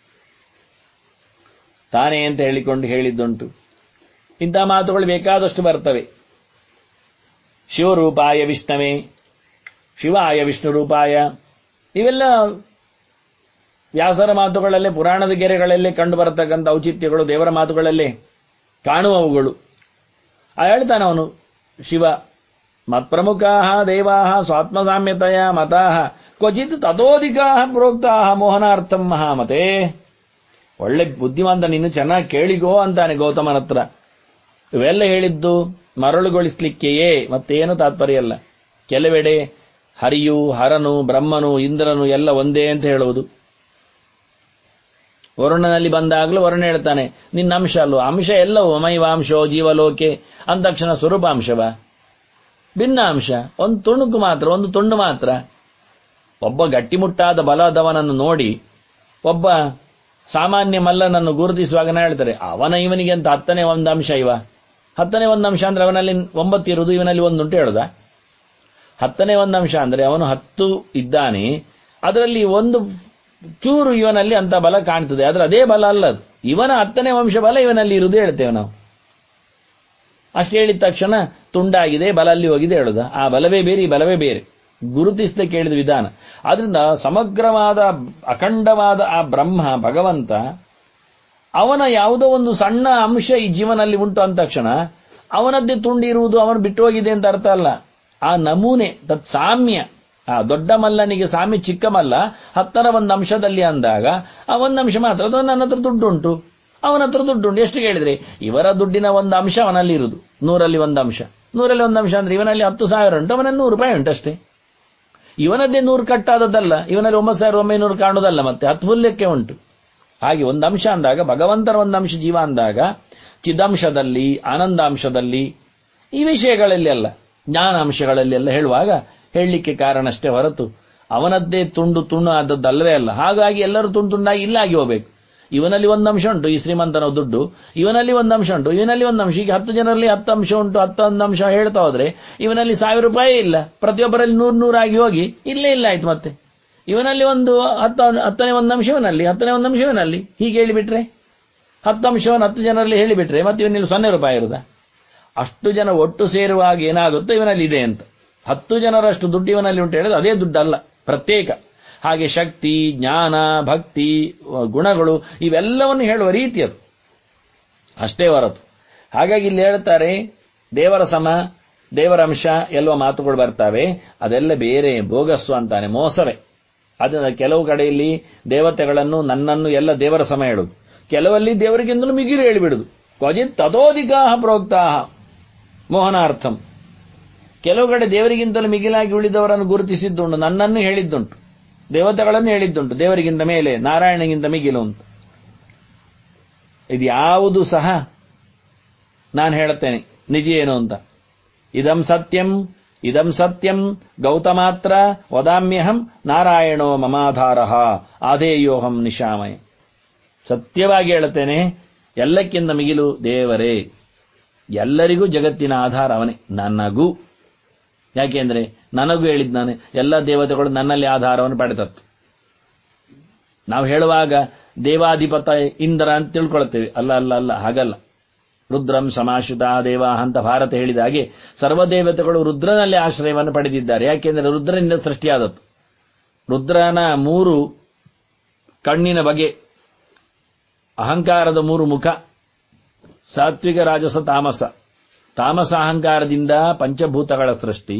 ತಾನೇ ಅಂತ ಹೇಳಿಕೊಂಡು ಹೇಳಿದ್ದುಂಟು ಇಂಥ ಮಾತುಗಳು ಬೇಕಾದಷ್ಟು ಬರ್ತವೆ ಶಿವರೂಪಾಯ ವಿಷ್ಣವೇ ಶಿವಾಯ ವಿಷ್ಣು ರೂಪಾಯ ಇವೆಲ್ಲ ವ್ಯಾಸರ ಮಾತುಗಳಲ್ಲೇ ಪುರಾಣದ ಗೆರೆಗಳಲ್ಲೇ ಕಂಡು ಬರತಕ್ಕಂಥ ಔಚಿತ್ಯಗಳು ದೇವರ ಮಾತುಗಳಲ್ಲೇ ಕಾಣುವವುಗಳು ಆ ಹೇಳ್ತಾನೆ ಅವನು ಶಿವ ಮತ್ಪ್ರಮುಖಾ ದೇವಾ ಸ್ವಾತ್ಮಸಾಮ್ಯತೆಯ ಮತಾ ಕ್ವಚಿತ್ ತಥೋಧಿಕಾ ಪ್ರೋಕ್ತಾ ಮೋಹನಾರ್ಥಂ ಮಹಾಮತೆ ಒಳ್ಳೆ ಬುದ್ಧಿವಂತ ನೀನು ಚೆನ್ನಾಗಿ ಕೇಳಿಗೋ ಅಂತಾನೆ ಗೌತಮನ ಹತ್ರ ಇವೆಲ್ಲ ಹೇಳಿದ್ದು ಮರಳುಗೊಳಿಸ್ಲಿಕ್ಕೆಯೇ ಮತ್ತೇನು ತಾತ್ಪರ್ಯ ಅಲ್ಲ ಕೆಲವೆಡೆ ಹರಿಯು ಹರನು ಬ್ರಹ್ಮನು ಇಂದ್ರನು ಎಲ್ಲ ಒಂದೇ ಅಂತ ಹೇಳುವುದು ವರುಣನಲ್ಲಿ ಬಂದಾಗಲೂ ವರುಣ ಹೇಳ್ತಾನೆ ನಿನ್ನ ಅಂಶ ಅಲ್ವ ಅಂಶ ಎಲ್ಲವೂ ಅಮೈವಾಂಶೋ ಜೀವಲೋಕೆ ಅಂದಕ್ಷಣ ಸ್ವರೂಪಾಂಶವ ಭಿನ್ನ ಅಂಶ ಒಂದು ತುಣುಕು ಮಾತ್ರ ಒಂದು ತುಂಡು ಮಾತ್ರ ಒಬ್ಬ ಗಟ್ಟಿಮುಟ್ಟಾದ ಬಲದವನನ್ನು ನೋಡಿ ಒಬ್ಬ ಸಾಮಾನ್ಯ ಮಲ್ಲನನ್ನು ಗುರುತಿಸುವಾಗ ಹೇಳ್ತಾರೆ ಅವನ ಇವನಿಗೆ ಅಂತ ಹತ್ತನೇ ಒಂದು ಅಂಶ ಇವ ಹತ್ತನೇ ಒಂದು ಅಂಶ ಅಂದ್ರೆ ಅವನಲ್ಲಿ ಒಂಬತ್ತು ಇರುವುದು ಇವನಲ್ಲಿ ಒಂದುಂಟು ಹೇಳುದ ಹತ್ತನೇ ಒಂದು ಅಂಶ ಅಂದ್ರೆ ಅವನು ಹತ್ತು ಇದ್ದಾನೆ ಅದರಲ್ಲಿ ಒಂದು ಚೂರು ಇವನಲ್ಲಿ ಅಂತ ಬಲ ಕಾಣ್ತದೆ ಆದ್ರೆ ಅದೇ ಬಲ ಅಲ್ಲ ಅದು ಇವನ ಹತ್ತನೇ ವಂಶ ಬಲ ಇವನಲ್ಲಿ ಇರುವುದು ಹೇಳ್ತೇವೆ ನಾವು ಅಷ್ಟು ಹೇಳಿದ ತಕ್ಷಣ ತುಂಡಾಗಿದೆ ಬಲ ಅಲ್ಲಿ ಹೋಗಿದೆ ಹೇಳುದ ಆ ಬಲವೇ ಬೇರೆ ಈ ಬಲವೇ ಬೇರೆ ಗುರುತಿಸದೆ ಕೇಳಿದ ವಿಧಾನ ಆದ್ರಿಂದ ಸಮಗ್ರವಾದ ಅಖಂಡವಾದ ಆ ಬ್ರಹ್ಮ ಭಗವಂತ ಅವನ ಯಾವುದೋ ಒಂದು ಸಣ್ಣ ಅಂಶ ಈ ಜೀವನಲ್ಲಿ ಉಂಟು ಅಂದ ತಕ್ಷಣ ಅವನದ್ದೇ ತುಂಡಿರುವುದು ಅವನು ಬಿಟ್ಟು ಹೋಗಿದೆ ಅಂತ ಅರ್ಥ ಅಲ್ಲ ಆ ನಮೂನೆ ತತ್ ಸಾಮ್ಯ ಆ ದೊಡ್ಡ ಮಲ್ಲನಿಗೆ ಸಾಮ್ಯ ಚಿಕ್ಕ ಮಲ್ಲ ಹತ್ತರ ಒಂದು ಅಂಶದಲ್ಲಿ ಅಂದಾಗ ಆ ಒಂದು ಅಂಶ ಮಾತ್ರ ಅದು ನನ್ನ ಹತ್ರ ದುಡ್ಡುಂಟು ಅವನ ಹತ್ರ ದುಡ್ಡುಂಟು ಎಷ್ಟು ಕೇಳಿದ್ರೆ ಇವರ ದುಡ್ಡಿನ ಒಂದು ಅಂಶ ಅವನಲ್ಲಿ ಇರುವುದು ನೂರಲ್ಲಿ ಒಂದು ಅಂಶ ನೂರಲ್ಲಿ ಒಂದು ಅಂಶ ಅಂದ್ರೆ ಇವನಲ್ಲಿ ಹತ್ತು ಸಾವಿರ ಉಂಟು ಅವನಲ್ಲಿ ನೂರು ರೂಪಾಯಿ ಉಂಟು ಅಷ್ಟೇ ಇವನದ್ದೇ ನೂರು ಕಟ್ಟಾದದ್ದಲ್ಲ ಇವನಲ್ಲಿ ಒಂಬತ್ತು ಸಾವಿರ ಒಂಬೈನೂರು ಕಾಣುವುದಲ್ಲ ಮತ್ತೆ ಹತ್ತು ಹುಲ್ಯಕ್ಕೆ ಉಂಟು ಹಾಗೆ ಒಂದು ಅಂಶ ಅಂದಾಗ ಭಗವಂತನ ಒಂದು ಅಂಶ ಜೀವ ಅಂದಾಗ ಚಿದಂಶದಲ್ಲಿ ಆನಂದಾಂಶದಲ್ಲಿ ಈ ವಿಷಯಗಳಲ್ಲಿ ಅಲ್ಲ ಜ್ಞಾನಾಂಶಗಳಲ್ಲಿ ಎಲ್ಲ ಹೇಳುವಾಗ ಹೇಳಲಿಕ್ಕೆ ಕಾರಣ ಅಷ್ಟೇ ಹೊರತು ಅವನದ್ದೇ ತುಂಡು ತುಂಡು ಆದದ್ದಲ್ಲವೇ ಅಲ್ಲ ಹಾಗಾಗಿ ಎಲ್ಲರೂ ತುಂಡು ತುಂಡಾಗಿ ಇಲ್ಲಾಗಿ ಹೋಗ್ಬೇಕು ಇವನಲ್ಲಿ ಒಂದು ಅಂಶ ಉಂಟು ಈ ಶ್ರೀಮಂತನ ದುಡ್ಡು ಇವನಲ್ಲಿ ಒಂದು ಅಂಶ ಉಂಟು ಇವನಲ್ಲಿ ಒಂದು ಅಂಶ ಈಗ ಹತ್ತು ಜನರಲ್ಲಿ ಹತ್ತು ಅಂಶ ಉಂಟು ಹತ್ತು ಒಂದು ಅಂಶ ಹೇಳ್ತಾ ಹೋದ್ರೆ ಇವನಲ್ಲಿ ಸಾವಿರ ರೂಪಾಯಿ ಇಲ್ಲ ಪ್ರತಿಯೊಬ್ಬರಲ್ಲಿ ನೂರು ನೂರಾಗಿ ಹೋಗಿ ಇಲ್ಲೇ ಇಲ್ಲ ಆಯ್ತು ಮತ್ತೆ ಇವನಲ್ಲಿ ಒಂದು ಹತ್ತು ಹತ್ತನೇ ಒಂದು ಅಂಶ ಇವನಲ್ಲಿ ಹತ್ತನೇ ಒಂದು ಅಂಶ ಇವನಲ್ಲಿ ಹೀಗೆ ಹೇಳಿಬಿಟ್ರೆ ಹತ್ತು ಅಂಶವನ್ನು ಹತ್ತು ಜನರಲ್ಲಿ ಹೇಳಿಬಿಟ್ರೆ ಮತ್ತೆ ಇವನಲ್ಲಿ ಸೊನ್ನೆ ರೂಪಾಯಿ ಇರುದ ಅಷ್ಟು ಜನ ಒಟ್ಟು ಸೇರುವಾಗ ಏನಾಗುತ್ತೋ ಇವನಲ್ಲಿ ಇದೆ ಅಂತ ಹತ್ತು ಜನರಷ್ಟು ದುಡ್ಡು ಇವನಲ್ಲಿ ಉಂಟು ಹೇಳಿದ್ರೆ ಅದೇ ದುಡ್ಡಲ್ಲ ಪ್ರತ್ಯೇಕ ಹಾಗೆ ಶಕ್ತಿ ಜ್ಞಾನ ಭಕ್ತಿ ಗುಣಗಳು ಇವೆಲ್ಲವನ್ನು ಹೇಳುವ ರೀತಿ ಅದು ಅಷ್ಟೇ ಹೊರತು ಹಾಗಾಗಿ ಇಲ್ಲಿ ಹೇಳ್ತಾರೆ ದೇವರ ಸಮ ದೇವರ ಅಂಶ ಎಲ್ಲವ ಮಾತುಗಳು ಬರ್ತವೆ ಅದೆಲ್ಲ ಬೇರೆ ಬೋಗಸ್ಸು ಅಂತಾನೆ ಮೋಸವೇ ಅದನ್ನ ಕೆಲವು ಕಡೆಯಲ್ಲಿ ದೇವತೆಗಳನ್ನು ನನ್ನನ್ನು ಎಲ್ಲ ದೇವರ ಸಮ ಹೇಳುದು ಕೆಲವಲ್ಲಿ ದೇವರಿಗಿಂತಲೂ ಮಿಗಿಲು ಹೇಳಿಬಿಡುದು ಕ್ವಚಿತ್ ತಥೋಧಿಕಾಹ ಪ್ರೋಕ್ತಾಹ ಮೋಹನಾರ್ಥಂ ಕೆಲವು ಕಡೆ ದೇವರಿಗಿಂತಲೂ ಮಿಗಿಲಾಗಿ ಉಳಿದವರನ್ನು ಗುರುತಿಸಿದ್ದುಂಟು ನನ್ನನ್ನು ಹೇಳಿದ್ದುಂಟು ದೇವತೆಗಳನ್ನು ಹೇಳಿದ್ದುಂಟು ದೇವರಿಗಿಂತ ಮೇಲೆ ನಾರಾಯಣಗಿಂತ ಮಿಗಿಲು ಅಂತ ಇದು ಯಾವುದು ಸಹ ನಾನು ಹೇಳುತ್ತೇನೆ ನಿಜ ಏನು ಅಂತ ಇದಂ ಸತ್ಯಂ ಇದಂ ಸತ್ಯಂ ಗೌತಮಾತ್ರ ವದಾಮ್ಯಹಂ ನಾರಾಯಣೋ ಮಮಾಧಾರ ಆಧೇಯೋಹಂ ನಿಶಾಮಯ ಸತ್ಯವಾಗಿ ಹೇಳುತ್ತೇನೆ ಎಲ್ಲಕ್ಕಿಂತ ಮಿಗಿಲು ದೇವರೇ ಎಲ್ಲರಿಗೂ ಜಗತ್ತಿನ ಆಧಾರ ಅವನೇ ನನಗೂ ಯಾಕೆಂದ್ರೆ ನನಗೂ ಹೇಳಿದ್ದಾನೆ ಎಲ್ಲ ದೇವತೆಗಳು ನನ್ನಲ್ಲಿ ಆಧಾರವನ್ನು ಪಡೆದತ್ತು ನಾವು ಹೇಳುವಾಗ ದೇವಾಧಿಪತ ಇಂದ್ರ ಅಂತ ತಿಳ್ಕೊಳ್ತೇವೆ ಅಲ್ಲ ಅಲ್ಲ ಅಲ್ಲ ಹಾಗಲ್ಲ ರುದ್ರಂ ಸಮಾಶ್ರಿತ ದೇವ ಅಂತ ಭಾರತ ಹೇಳಿದ ಹಾಗೆ ಸರ್ವದೇವತೆಗಳು ರುದ್ರನಲ್ಲಿ ಆಶ್ರಯವನ್ನು ಪಡೆದಿದ್ದಾರೆ ಯಾಕೆಂದರೆ ರುದ್ರನಿಂದ ಸೃಷ್ಟಿಯಾದದ್ದು ರುದ್ರನ ಮೂರು ಕಣ್ಣಿನ ಬಗೆ ಅಹಂಕಾರದ ಮೂರು ಮುಖ ಸಾತ್ವಿಕ ರಾಜಸ ತಾಮಸ ತಾಮಸ ಅಹಂಕಾರದಿಂದ ಪಂಚಭೂತಗಳ ಸೃಷ್ಟಿ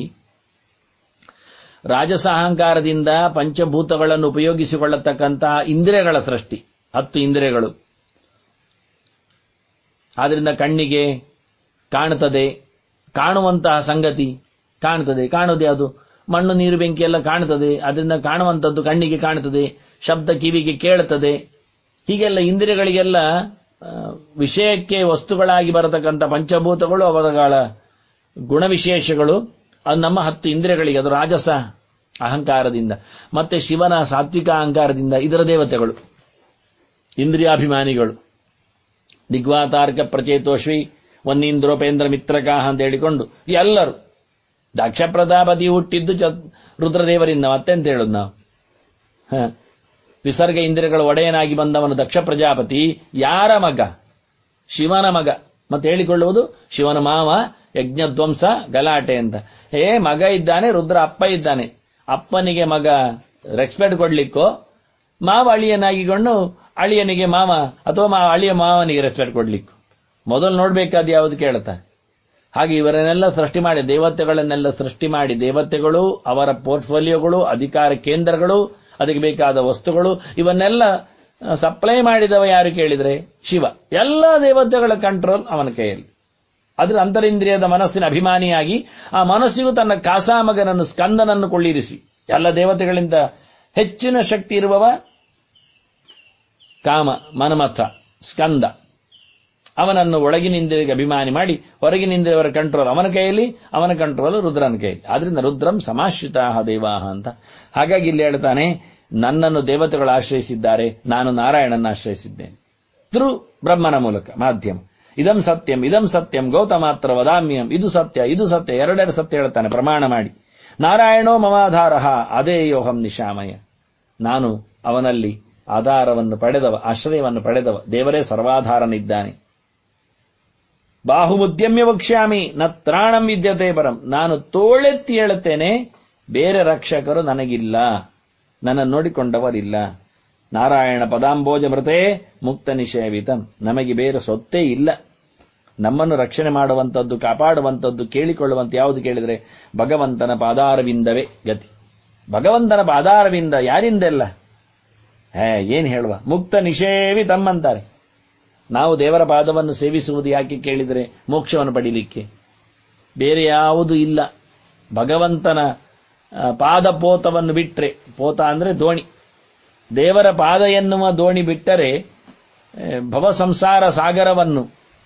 ರಾಜಸ ಅಹಂಕಾರದಿಂದ ಪಂಚಭೂತಗಳನ್ನು ಉಪಯೋಗಿಸಿಕೊಳ್ಳತಕ್ಕಂತಹ ಇಂದ್ರಿಯಗಳ ಸೃಷ್ಟಿ ಹತ್ತು ಇಂದ್ರಿಯಗಳು ಆದ್ರಿಂದ ಕಣ್ಣಿಗೆ ಕಾಣುತ್ತದೆ ಕಾಣುವಂತಹ ಸಂಗತಿ ಕಾಣುತ್ತದೆ ಕಾಣುವುದು ಯಾವುದು ಮಣ್ಣು ನೀರು ಬೆಂಕಿ ಎಲ್ಲ ಕಾಣುತ್ತದೆ ಅದರಿಂದ ಕಾಣುವಂಥದ್ದು ಕಣ್ಣಿಗೆ ಕಾಣುತ್ತದೆ ಶಬ್ದ ಕಿವಿಗೆ ಕೇಳುತ್ತದೆ ಹೀಗೆಲ್ಲ ಇಂದ್ರಿಯಗಳಿಗೆಲ್ಲ ವಿಷಯಕ್ಕೆ ವಸ್ತುಗಳಾಗಿ ಬರತಕ್ಕಂಥ ಪಂಚಭೂತಗಳು ಅವರಗಳ ಗುಣವಿಶೇಷಗಳು ಅದು ನಮ್ಮ ಹತ್ತು ಇಂದ್ರಿಯಗಳಿಗೆ ಅದು ರಾಜಸ ಅಹಂಕಾರದಿಂದ ಮತ್ತೆ ಶಿವನ ಸಾತ್ವಿಕ ಅಹಂಕಾರದಿಂದ ಇದರ ದೇವತೆಗಳು ಇಂದ್ರಿಯಾಭಿಮಾನಿಗಳು ದಿಗ್ವಾತಾರ್ಕ ಪ್ರಚೇತೋಶ್ವಿ ವನ್ನೀಂದ್ರೋಪೇಂದ್ರ ಮಿತ್ರಕಾಹ ಅಂತ ಹೇಳಿಕೊಂಡು ಎಲ್ಲರೂ ದಕ್ಷ ಪ್ರತಾಪತಿ ಹುಟ್ಟಿದ್ದು ರುದ್ರದೇವರಿಂದ ಮತ್ತೆಂತ ಹೇಳುದು ನಾವು ವಿಸರ್ಗ ಇಂದ್ರಿಯಗಳ ಒಡೆಯನಾಗಿ ಬಂದವನು ದಕ್ಷ ಪ್ರಜಾಪತಿ ಯಾರ ಮಗ ಶಿವನ ಮಗ ಮತ್ತೆ ಹೇಳಿಕೊಳ್ಳುವುದು ಶಿವನ ಮಾವ ಯಜ್ಞಧ್ವಂಸ ಗಲಾಟೆ ಅಂತ ಏ ಮಗ ಇದ್ದಾನೆ ರುದ್ರ ಅಪ್ಪ ಇದ್ದಾನೆ ಅಪ್ಪನಿಗೆ ಮಗ ರೆಸ್ಪೆಕ್ಟ್ ಕೊಡ್ಲಿಕ್ಕೋ ಮಾವ ಅಳಿಯನಾಗಿಕೊಂಡು ಅಳಿಯನಿಗೆ ಮಾವ ಅಥವಾ ಮಾ ಅಳಿಯ ಮಾವನಿಗೆ ರೆಸ್ಪೆಕ್ಟ್ ಕೊಡ್ಲಿಕ್ಕೂ ಮೊದಲು ನೋಡ್ಬೇಕಾದ ಯಾವುದು ಕೇಳುತ್ತಾರೆ ಹಾಗೆ ಇವರನ್ನೆಲ್ಲ ಸೃಷ್ಟಿ ಮಾಡಿ ದೇವತೆಗಳನ್ನೆಲ್ಲ ಸೃಷ್ಟಿ ಮಾಡಿ ದೇವತೆಗಳು ಅವರ ಪೋರ್ಟ್ಫೋಲಿಯೋಗಳು ಅಧಿಕಾರ ಕೇಂದ್ರಗಳು ಅದಕ್ಕೆ ಬೇಕಾದ ವಸ್ತುಗಳು ಇವನ್ನೆಲ್ಲ ಸಪ್ಲೈ ಮಾಡಿದವ ಯಾರು ಕೇಳಿದ್ರೆ ಶಿವ ಎಲ್ಲ ದೇವತೆಗಳ ಕಂಟ್ರೋಲ್ ಅವನ ಕೈಯಲ್ಲಿ ಅದರ ಅಂತರಿಂದ್ರಿಯದ ಮನಸ್ಸಿನ ಅಭಿಮಾನಿಯಾಗಿ ಆ ಮನಸ್ಸಿಗೂ ತನ್ನ ಕಾಸಾಮಗನನ್ನು ಸ್ಕಂದನನ್ನು ಕೊಳ್ಳಿರಿಸಿ ಎಲ್ಲ ದೇವತೆಗಳಿಂದ ಹೆಚ್ಚಿನ ಶಕ್ತಿ ಇರುವವ ಕಾಮ ಮನಮಥ ಸ್ಕಂದ ಅವನನ್ನು ಒಳಗಿನಿಂದರಿಗೆ ಅಭಿಮಾನಿ ಮಾಡಿ ಹೊರಗಿನಿಂದವರ ಕಂಟ್ರೋಲ್ ಅವನ ಕೈಯಲ್ಲಿ ಅವನ ಕಂಟ್ರೋಲ್ ರುದ್ರನ ಕೈಯಲ್ಲಿ ಆದ್ರಿಂದ ರುದ್ರಂ ಸಮಾಶ್ರಿತಾ ದೇವಾಹ ಅಂತ ಹಾಗಾಗಿ ಇಲ್ಲಿ ಹೇಳ್ತಾನೆ ನನ್ನನ್ನು ದೇವತೆಗಳು ಆಶ್ರಯಿಸಿದ್ದಾರೆ ನಾನು ನಾರಾಯಣನ ಆಶ್ರಯಿಸಿದ್ದೇನೆ ತ್ರು ಬ್ರಹ್ಮನ ಮೂಲಕ ಮಾಧ್ಯಮ ಇದಂ ಸತ್ಯಂ ಇದಂ ಸತ್ಯಂ ಗೌತಮಾತ್ರ ವದಾಮ್ಯಂ ಇದು ಸತ್ಯ ಇದು ಸತ್ಯ ಎರಡೆರಡು ಸತ್ಯ ಹೇಳ್ತಾನೆ ಪ್ರಮಾಣ ಮಾಡಿ ನಾರಾಯಣೋ ಮಮಾಧಾರ ಅದೇ ಯೋಹಂ ನಿಶಾಮಯ ನಾನು ಅವನಲ್ಲಿ ಆಧಾರವನ್ನು ಪಡೆದವ ಆಶ್ರಯವನ್ನು ಪಡೆದವ ದೇವರೇ ಸರ್ವಾಧಾರನಿದ್ದಾನೆ ಬಾಹುಮುದ್ಯಮ್ಯ ವಕ್ಷ್ಯಾಮಿ ನ ತ್ರಾಣಂ ವಿದ್ಯತೆ ಪರಂ ನಾನು ತೋಳೆತ್ತಿ ಹೇಳುತ್ತೇನೆ ಬೇರೆ ರಕ್ಷಕರು ನನಗಿಲ್ಲ ನನ್ನ ನೋಡಿಕೊಂಡವರಿಲ್ಲ ನಾರಾಯಣ ಪದಾಂಬೋಜ ಮೃತೇ ಮುಕ್ತ ನಿಷೇವಿತಂ ನಮಗೆ ಬೇರೆ ಸೊತ್ತೇ ಇಲ್ಲ ನಮ್ಮನ್ನು ರಕ್ಷಣೆ ಮಾಡುವಂಥದ್ದು ಕಾಪಾಡುವಂಥದ್ದು ಕೇಳಿಕೊಳ್ಳುವಂತ ಯಾವುದು ಕೇಳಿದರೆ ಭಗವಂತನ ಪಾದಾರವಿಂದವೇ ಗತಿ ಭಗವಂತನ ಪಾದಾರವಿಂದ ಯಾರಿಂದೆಲ್ಲ ಹೇ ಏನ್ ಹೇಳುವ ಮುಕ್ತ ನಿಷೇವಿ ತಮ್ಮಂತಾರೆ ನಾವು ದೇವರ ಪಾದವನ್ನು ಸೇವಿಸುವುದು ಯಾಕೆ ಕೇಳಿದರೆ ಮೋಕ್ಷವನ್ನು ಪಡಿಲಿಕ್ಕೆ ಬೇರೆ ಯಾವುದು ಇಲ್ಲ ಭಗವಂತನ ಆ, ಪಾದ ಪೋತವನ್ನು ಬಿಟ್ರೆ ಪೋತ ಅಂದ್ರೆ ದೋಣಿ ದೇವರ ಪಾದ ಎನ್ನುವ ದೋಣಿ ಬಿಟ್ಟರೆ ಆ, ಭವ ಸಂಸಾರ ಸಾಗರವನ್ನು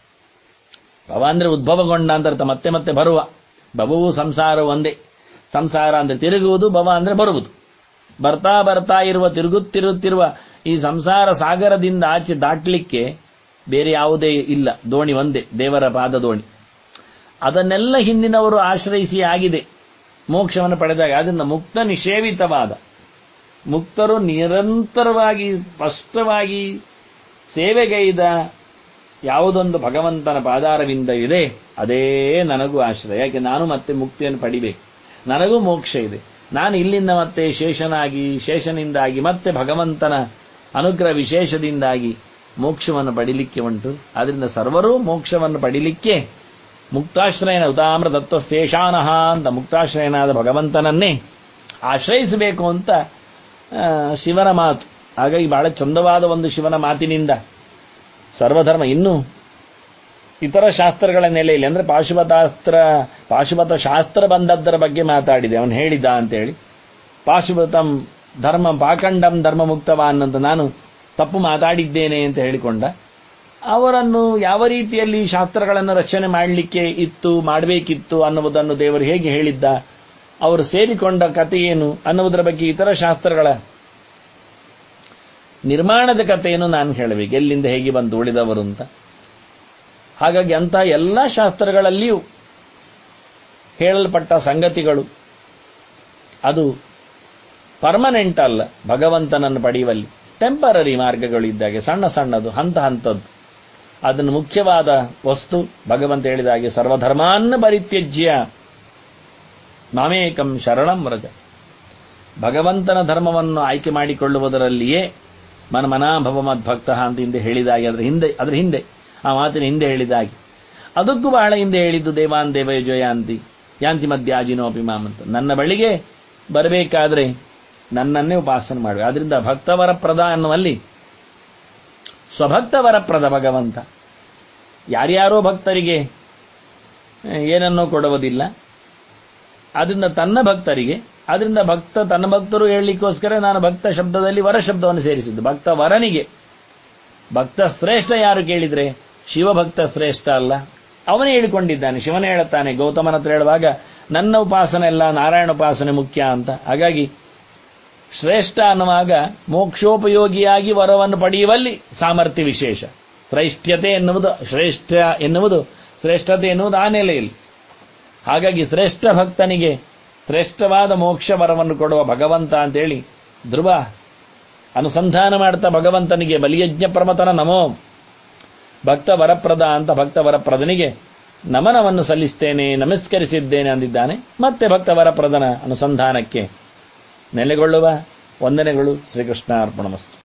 ಭವ ಅಂದ್ರೆ ಉದ್ಭವಗೊಂಡ ಅಂತ ಅರ್ಥ ಮತ್ತೆ ಮತ್ತೆ ಬರುವ ಭವವು ಸಂಸಾರ ಒಂದೇ ಸಂಸಾರ ಅಂದ್ರೆ ತಿರುಗುವುದು ಭವ ಅಂದ್ರೆ ಬರುವುದು ಬರ್ತಾ ಬರ್ತಾ ಇರುವ ತಿರುಗುತ್ತಿರುತ್ತಿರುವ ಈ ಸಂಸಾರ ಸಾಗರದಿಂದ ಆಚೆ ದಾಟಲಿಕ್ಕೆ ಬೇರೆ ಯಾವುದೇ ಇಲ್ಲ ದೋಣಿ ಒಂದೇ ದೇವರ ಪಾದ ದೋಣಿ ಅದನ್ನೆಲ್ಲ ಹಿಂದಿನವರು ಆಶ್ರಯಿಸಿ ಆಗಿದೆ ಮೋಕ್ಷವನ್ನು ಪಡೆದಾಗ ಅದರಿಂದ ಮುಕ್ತ ನಿಷೇವಿತವಾದ ಮುಕ್ತರು ನಿರಂತರವಾಗಿ ಸ್ಪಷ್ಟವಾಗಿ ಸೇವೆಗೈದ ಯಾವುದೊಂದು ಭಗವಂತನ ಪಾದಾರವಿಂದ ಇದೆ ಅದೇ ನನಗೂ ಆಶ್ರಯ ಯಾಕೆ ನಾನು ಮತ್ತೆ ಮುಕ್ತಿಯನ್ನು ಪಡಿಬೇಕು ನನಗೂ ಮೋಕ್ಷ ಇದೆ ನಾನು ಇಲ್ಲಿಂದ ಮತ್ತೆ ಶೇಷನಾಗಿ ಶೇಷನಿಂದಾಗಿ ಮತ್ತೆ ಭಗವಂತನ ಅನುಗ್ರಹ ವಿಶೇಷದಿಂದಾಗಿ ಮೋಕ್ಷವನ್ನು ಪಡಿಲಿಕ್ಕೆ ಉಂಟು ಅದರಿಂದ ಸರ್ವರೂ ಮೋಕ್ಷವನ್ನು ಪಡಿಲಿಕ್ಕೆ ಮುಕ್ತಾಶ್ರಯನ ಉದಾಮ್ರ ದತ್ತ ಶೇಷಾನಹ ಅಂತ ಮುಕ್ತಾಶ್ರಯನಾದ ಭಗವಂತನನ್ನೇ ಆಶ್ರಯಿಸಬೇಕು ಅಂತ ಆ, ಶಿವನ ಮಾತು ಹಾಗಾಗಿ ಬಹಳ ಚಂದವಾದ ಒಂದು ಶಿವನ ಮಾತಿನಿಂದ ಸರ್ವಧರ್ಮ ಇನ್ನು ಇತರ ಶಾಸ್ತ್ರಗಳ ನೆಲೆಯಲ್ಲಿ ಅಂದ್ರೆ ಪಾಶುಪತಾಸ್ತ್ರ ಪಾಶುಪತ ಶಾಸ್ತ್ರ ಬಂದದ್ದರ ಬಗ್ಗೆ ಮಾತಾಡಿದೆ ಅವನು ಹೇಳಿದ ಅಂತೇಳಿ ಪಾಶುಪತಂ ಧರ್ಮ ಪಾಖಂಡಂ ಧರ್ಮ ಮುಕ್ತವಾನ್ ಅಂತ ನಾನು ತಪ್ಪು ಮಾತಾಡಿದ್ದೇನೆ ಅಂತ ಹೇಳಿಕೊಂಡ ಅವರನ್ನು ಯಾವ ರೀತಿಯಲ್ಲಿ ಶಾಸ್ತ್ರಗಳನ್ನು ರಚನೆ ಮಾಡಲಿಕ್ಕೆ ಇತ್ತು ಮಾಡಬೇಕಿತ್ತು ಅನ್ನುವುದನ್ನು ದೇವರು ಹೇಗೆ ಹೇಳಿದ್ದ ಅವರು ಸೇರಿಕೊಂಡ ಕಥೆ ಏನು ಅನ್ನುವುದರ ಬಗ್ಗೆ ಇತರ ಶಾಸ್ತ್ರಗಳ ನಿರ್ಮಾಣದ ಕಥೆಯನ್ನು ನಾನು ಹೇಳಬೇಕು ಎಲ್ಲಿಂದ ಹೇಗೆ ಬಂದು ಉಳಿದವರು ಅಂತ ಹಾಗಾಗಿ ಅಂತ ಎಲ್ಲ ಶಾಸ್ತ್ರಗಳಲ್ಲಿಯೂ ಹೇಳಲ್ಪಟ್ಟ ಸಂಗತಿಗಳು ಅದು ಪರ್ಮನೆಂಟ್ ಅಲ್ಲ ಭಗವಂತನನ್ನು ಪಡೆಯುವಲ್ಲಿ ಟೆಂಪರರಿ ಮಾರ್ಗಗಳು ಇದ್ದಾಗೆ ಸಣ್ಣ ಸಣ್ಣದು ಹಂತ ಹಂತದ್ದು ಅದನ್ನು ಮುಖ್ಯವಾದ ವಸ್ತು ಭಗವಂತ ಹೇಳಿದ ಹಾಗೆ ಸರ್ವಧರ್ಮಾನ್ನ ಪರಿತ್ಯಜ್ಯ ಮಾಮೇಕಂ ಶರಣಂ ವ್ರಜ ಭಗವಂತನ ಧರ್ಮವನ್ನು ಆಯ್ಕೆ ಮಾಡಿಕೊಳ್ಳುವುದರಲ್ಲಿಯೇ ಮನ ಮನಾಭವ ಮದ್ಭಕ್ತ ಅಂತ ಹಿಂದೆ ಹೇಳಿದಾಗೆ ಅದರ ಹಿಂದೆ ಅದರ ಹಿಂದೆ ಆ ಮಾತಿನ ಹಿಂದೆ ಹೇಳಿದಾಗೆ ಅದಕ್ಕೂ ಬಹಳ ಹಿಂದೆ ಹೇಳಿದ್ದು ದೇವಾನ್ ದೇವಯಜೋ ಯಾಂತಿ ಯಾಂತಿ ಮಧ್ಯಾಜಿನೋಪಿ ಮಾಮ್ ಅಂತ ನನ್ನ ಬಳಿಗೆ ಬರಬೇಕಾದ್ರೆ ನನ್ನನ್ನೇ ಉಪಾಸನೆ ಮಾಡುವ ಆದ್ರಿಂದ ಭಕ್ತವರ ಪ್ರದ ಅನ್ನುವಲ್ಲಿ ಸ್ವಭಕ್ತವರ ಪ್ರದ ಭಗವಂತ ಯಾರ್ಯಾರೋ ಭಕ್ತರಿಗೆ ಆ, ಏನನ್ನೂ ಕೊಡುವುದಿಲ್ಲ ಆದ್ರಿಂದ ತನ್ನ ಭಕ್ತರಿಗೆ ಆದ್ರಿಂದ ಭಕ್ತ ತನ್ನ ಭಕ್ತರು ಹೇಳಲಿಕ್ಕೋಸ್ಕರ ನಾನು ಭಕ್ತ ಶಬ್ದದಲ್ಲಿ ವರ ಶಬ್ದವನ್ನು ಸೇರಿಸಿದ್ದು ಭಕ್ತ ವರನಿಗೆ ಭಕ್ತ ಶ್ರೇಷ್ಠ ಯಾರು ಕೇಳಿದ್ರೆ ಶಿವಭಕ್ತ ಶ್ರೇಷ್ಠ ಅಲ್ಲ ಅವನೇ ಹೇಳಿಕೊಂಡಿದ್ದಾನೆ ಶಿವನೇ ಹೇಳುತ್ತಾನೆ ಗೌತಮನ ಹತ್ರ ಹೇಳುವಾಗ ನನ್ನ ಉಪಾಸನೆ ಎಲ್ಲ ನಾರಾಯಣ ಉಪಾಸನೆ ಮುಖ್ಯ ಅಂತ ಹಾಗಾಗಿ ಶ್ರೇಷ್ಠ ಅನ್ನುವಾಗ ಮೋಕ್ಷೋಪಯೋಗಿಯಾಗಿ ವರವನ್ನು ಪಡೆಯುವಲ್ಲಿ ಸಾಮರ್ಥ್ಯ ವಿಶೇಷ ಶ್ರೇಷ್ಠತೆ ಎನ್ನುವುದು ಶ್ರೇಷ್ಠ ಎನ್ನುವುದು ಶ್ರೇಷ್ಠತೆ ಎನ್ನುವುದು ಆ ನೆಲೆಯಲ್ಲಿ ಹಾಗಾಗಿ ಶ್ರೇಷ್ಠ ಭಕ್ತನಿಗೆ ಶ್ರೇಷ್ಠವಾದ ಮೋಕ್ಷ ವರವನ್ನು ಕೊಡುವ ಭಗವಂತ ಅಂತೇಳಿ ಧ್ರುವ ಅನುಸಂಧಾನ ಮಾಡ್ತಾ ಭಗವಂತನಿಗೆ ಬಲಿಯಜ್ಞ ಪ್ರಮತನ ನಮೋ ಭಕ್ತ ವರಪ್ರದ ಅಂತ ಭಕ್ತ ವರಪ್ರದನಿಗೆ ನಮನವನ್ನು ಸಲ್ಲಿಸ್ತೇನೆ ನಮಸ್ಕರಿಸಿದ್ದೇನೆ ಅಂದಿದ್ದಾನೆ ಮತ್ತೆ ಭಕ್ತ ವರಪ್ರದನ ಅನುಸಂಧಾನಕ್ಕೆ ನೆಲೆಗೊಳ್ಳುವ ವಂದನೆಗಳು ಶ್ರೀಕೃಷ್ಣ ಅರ್ಪಣಮಸ್ತು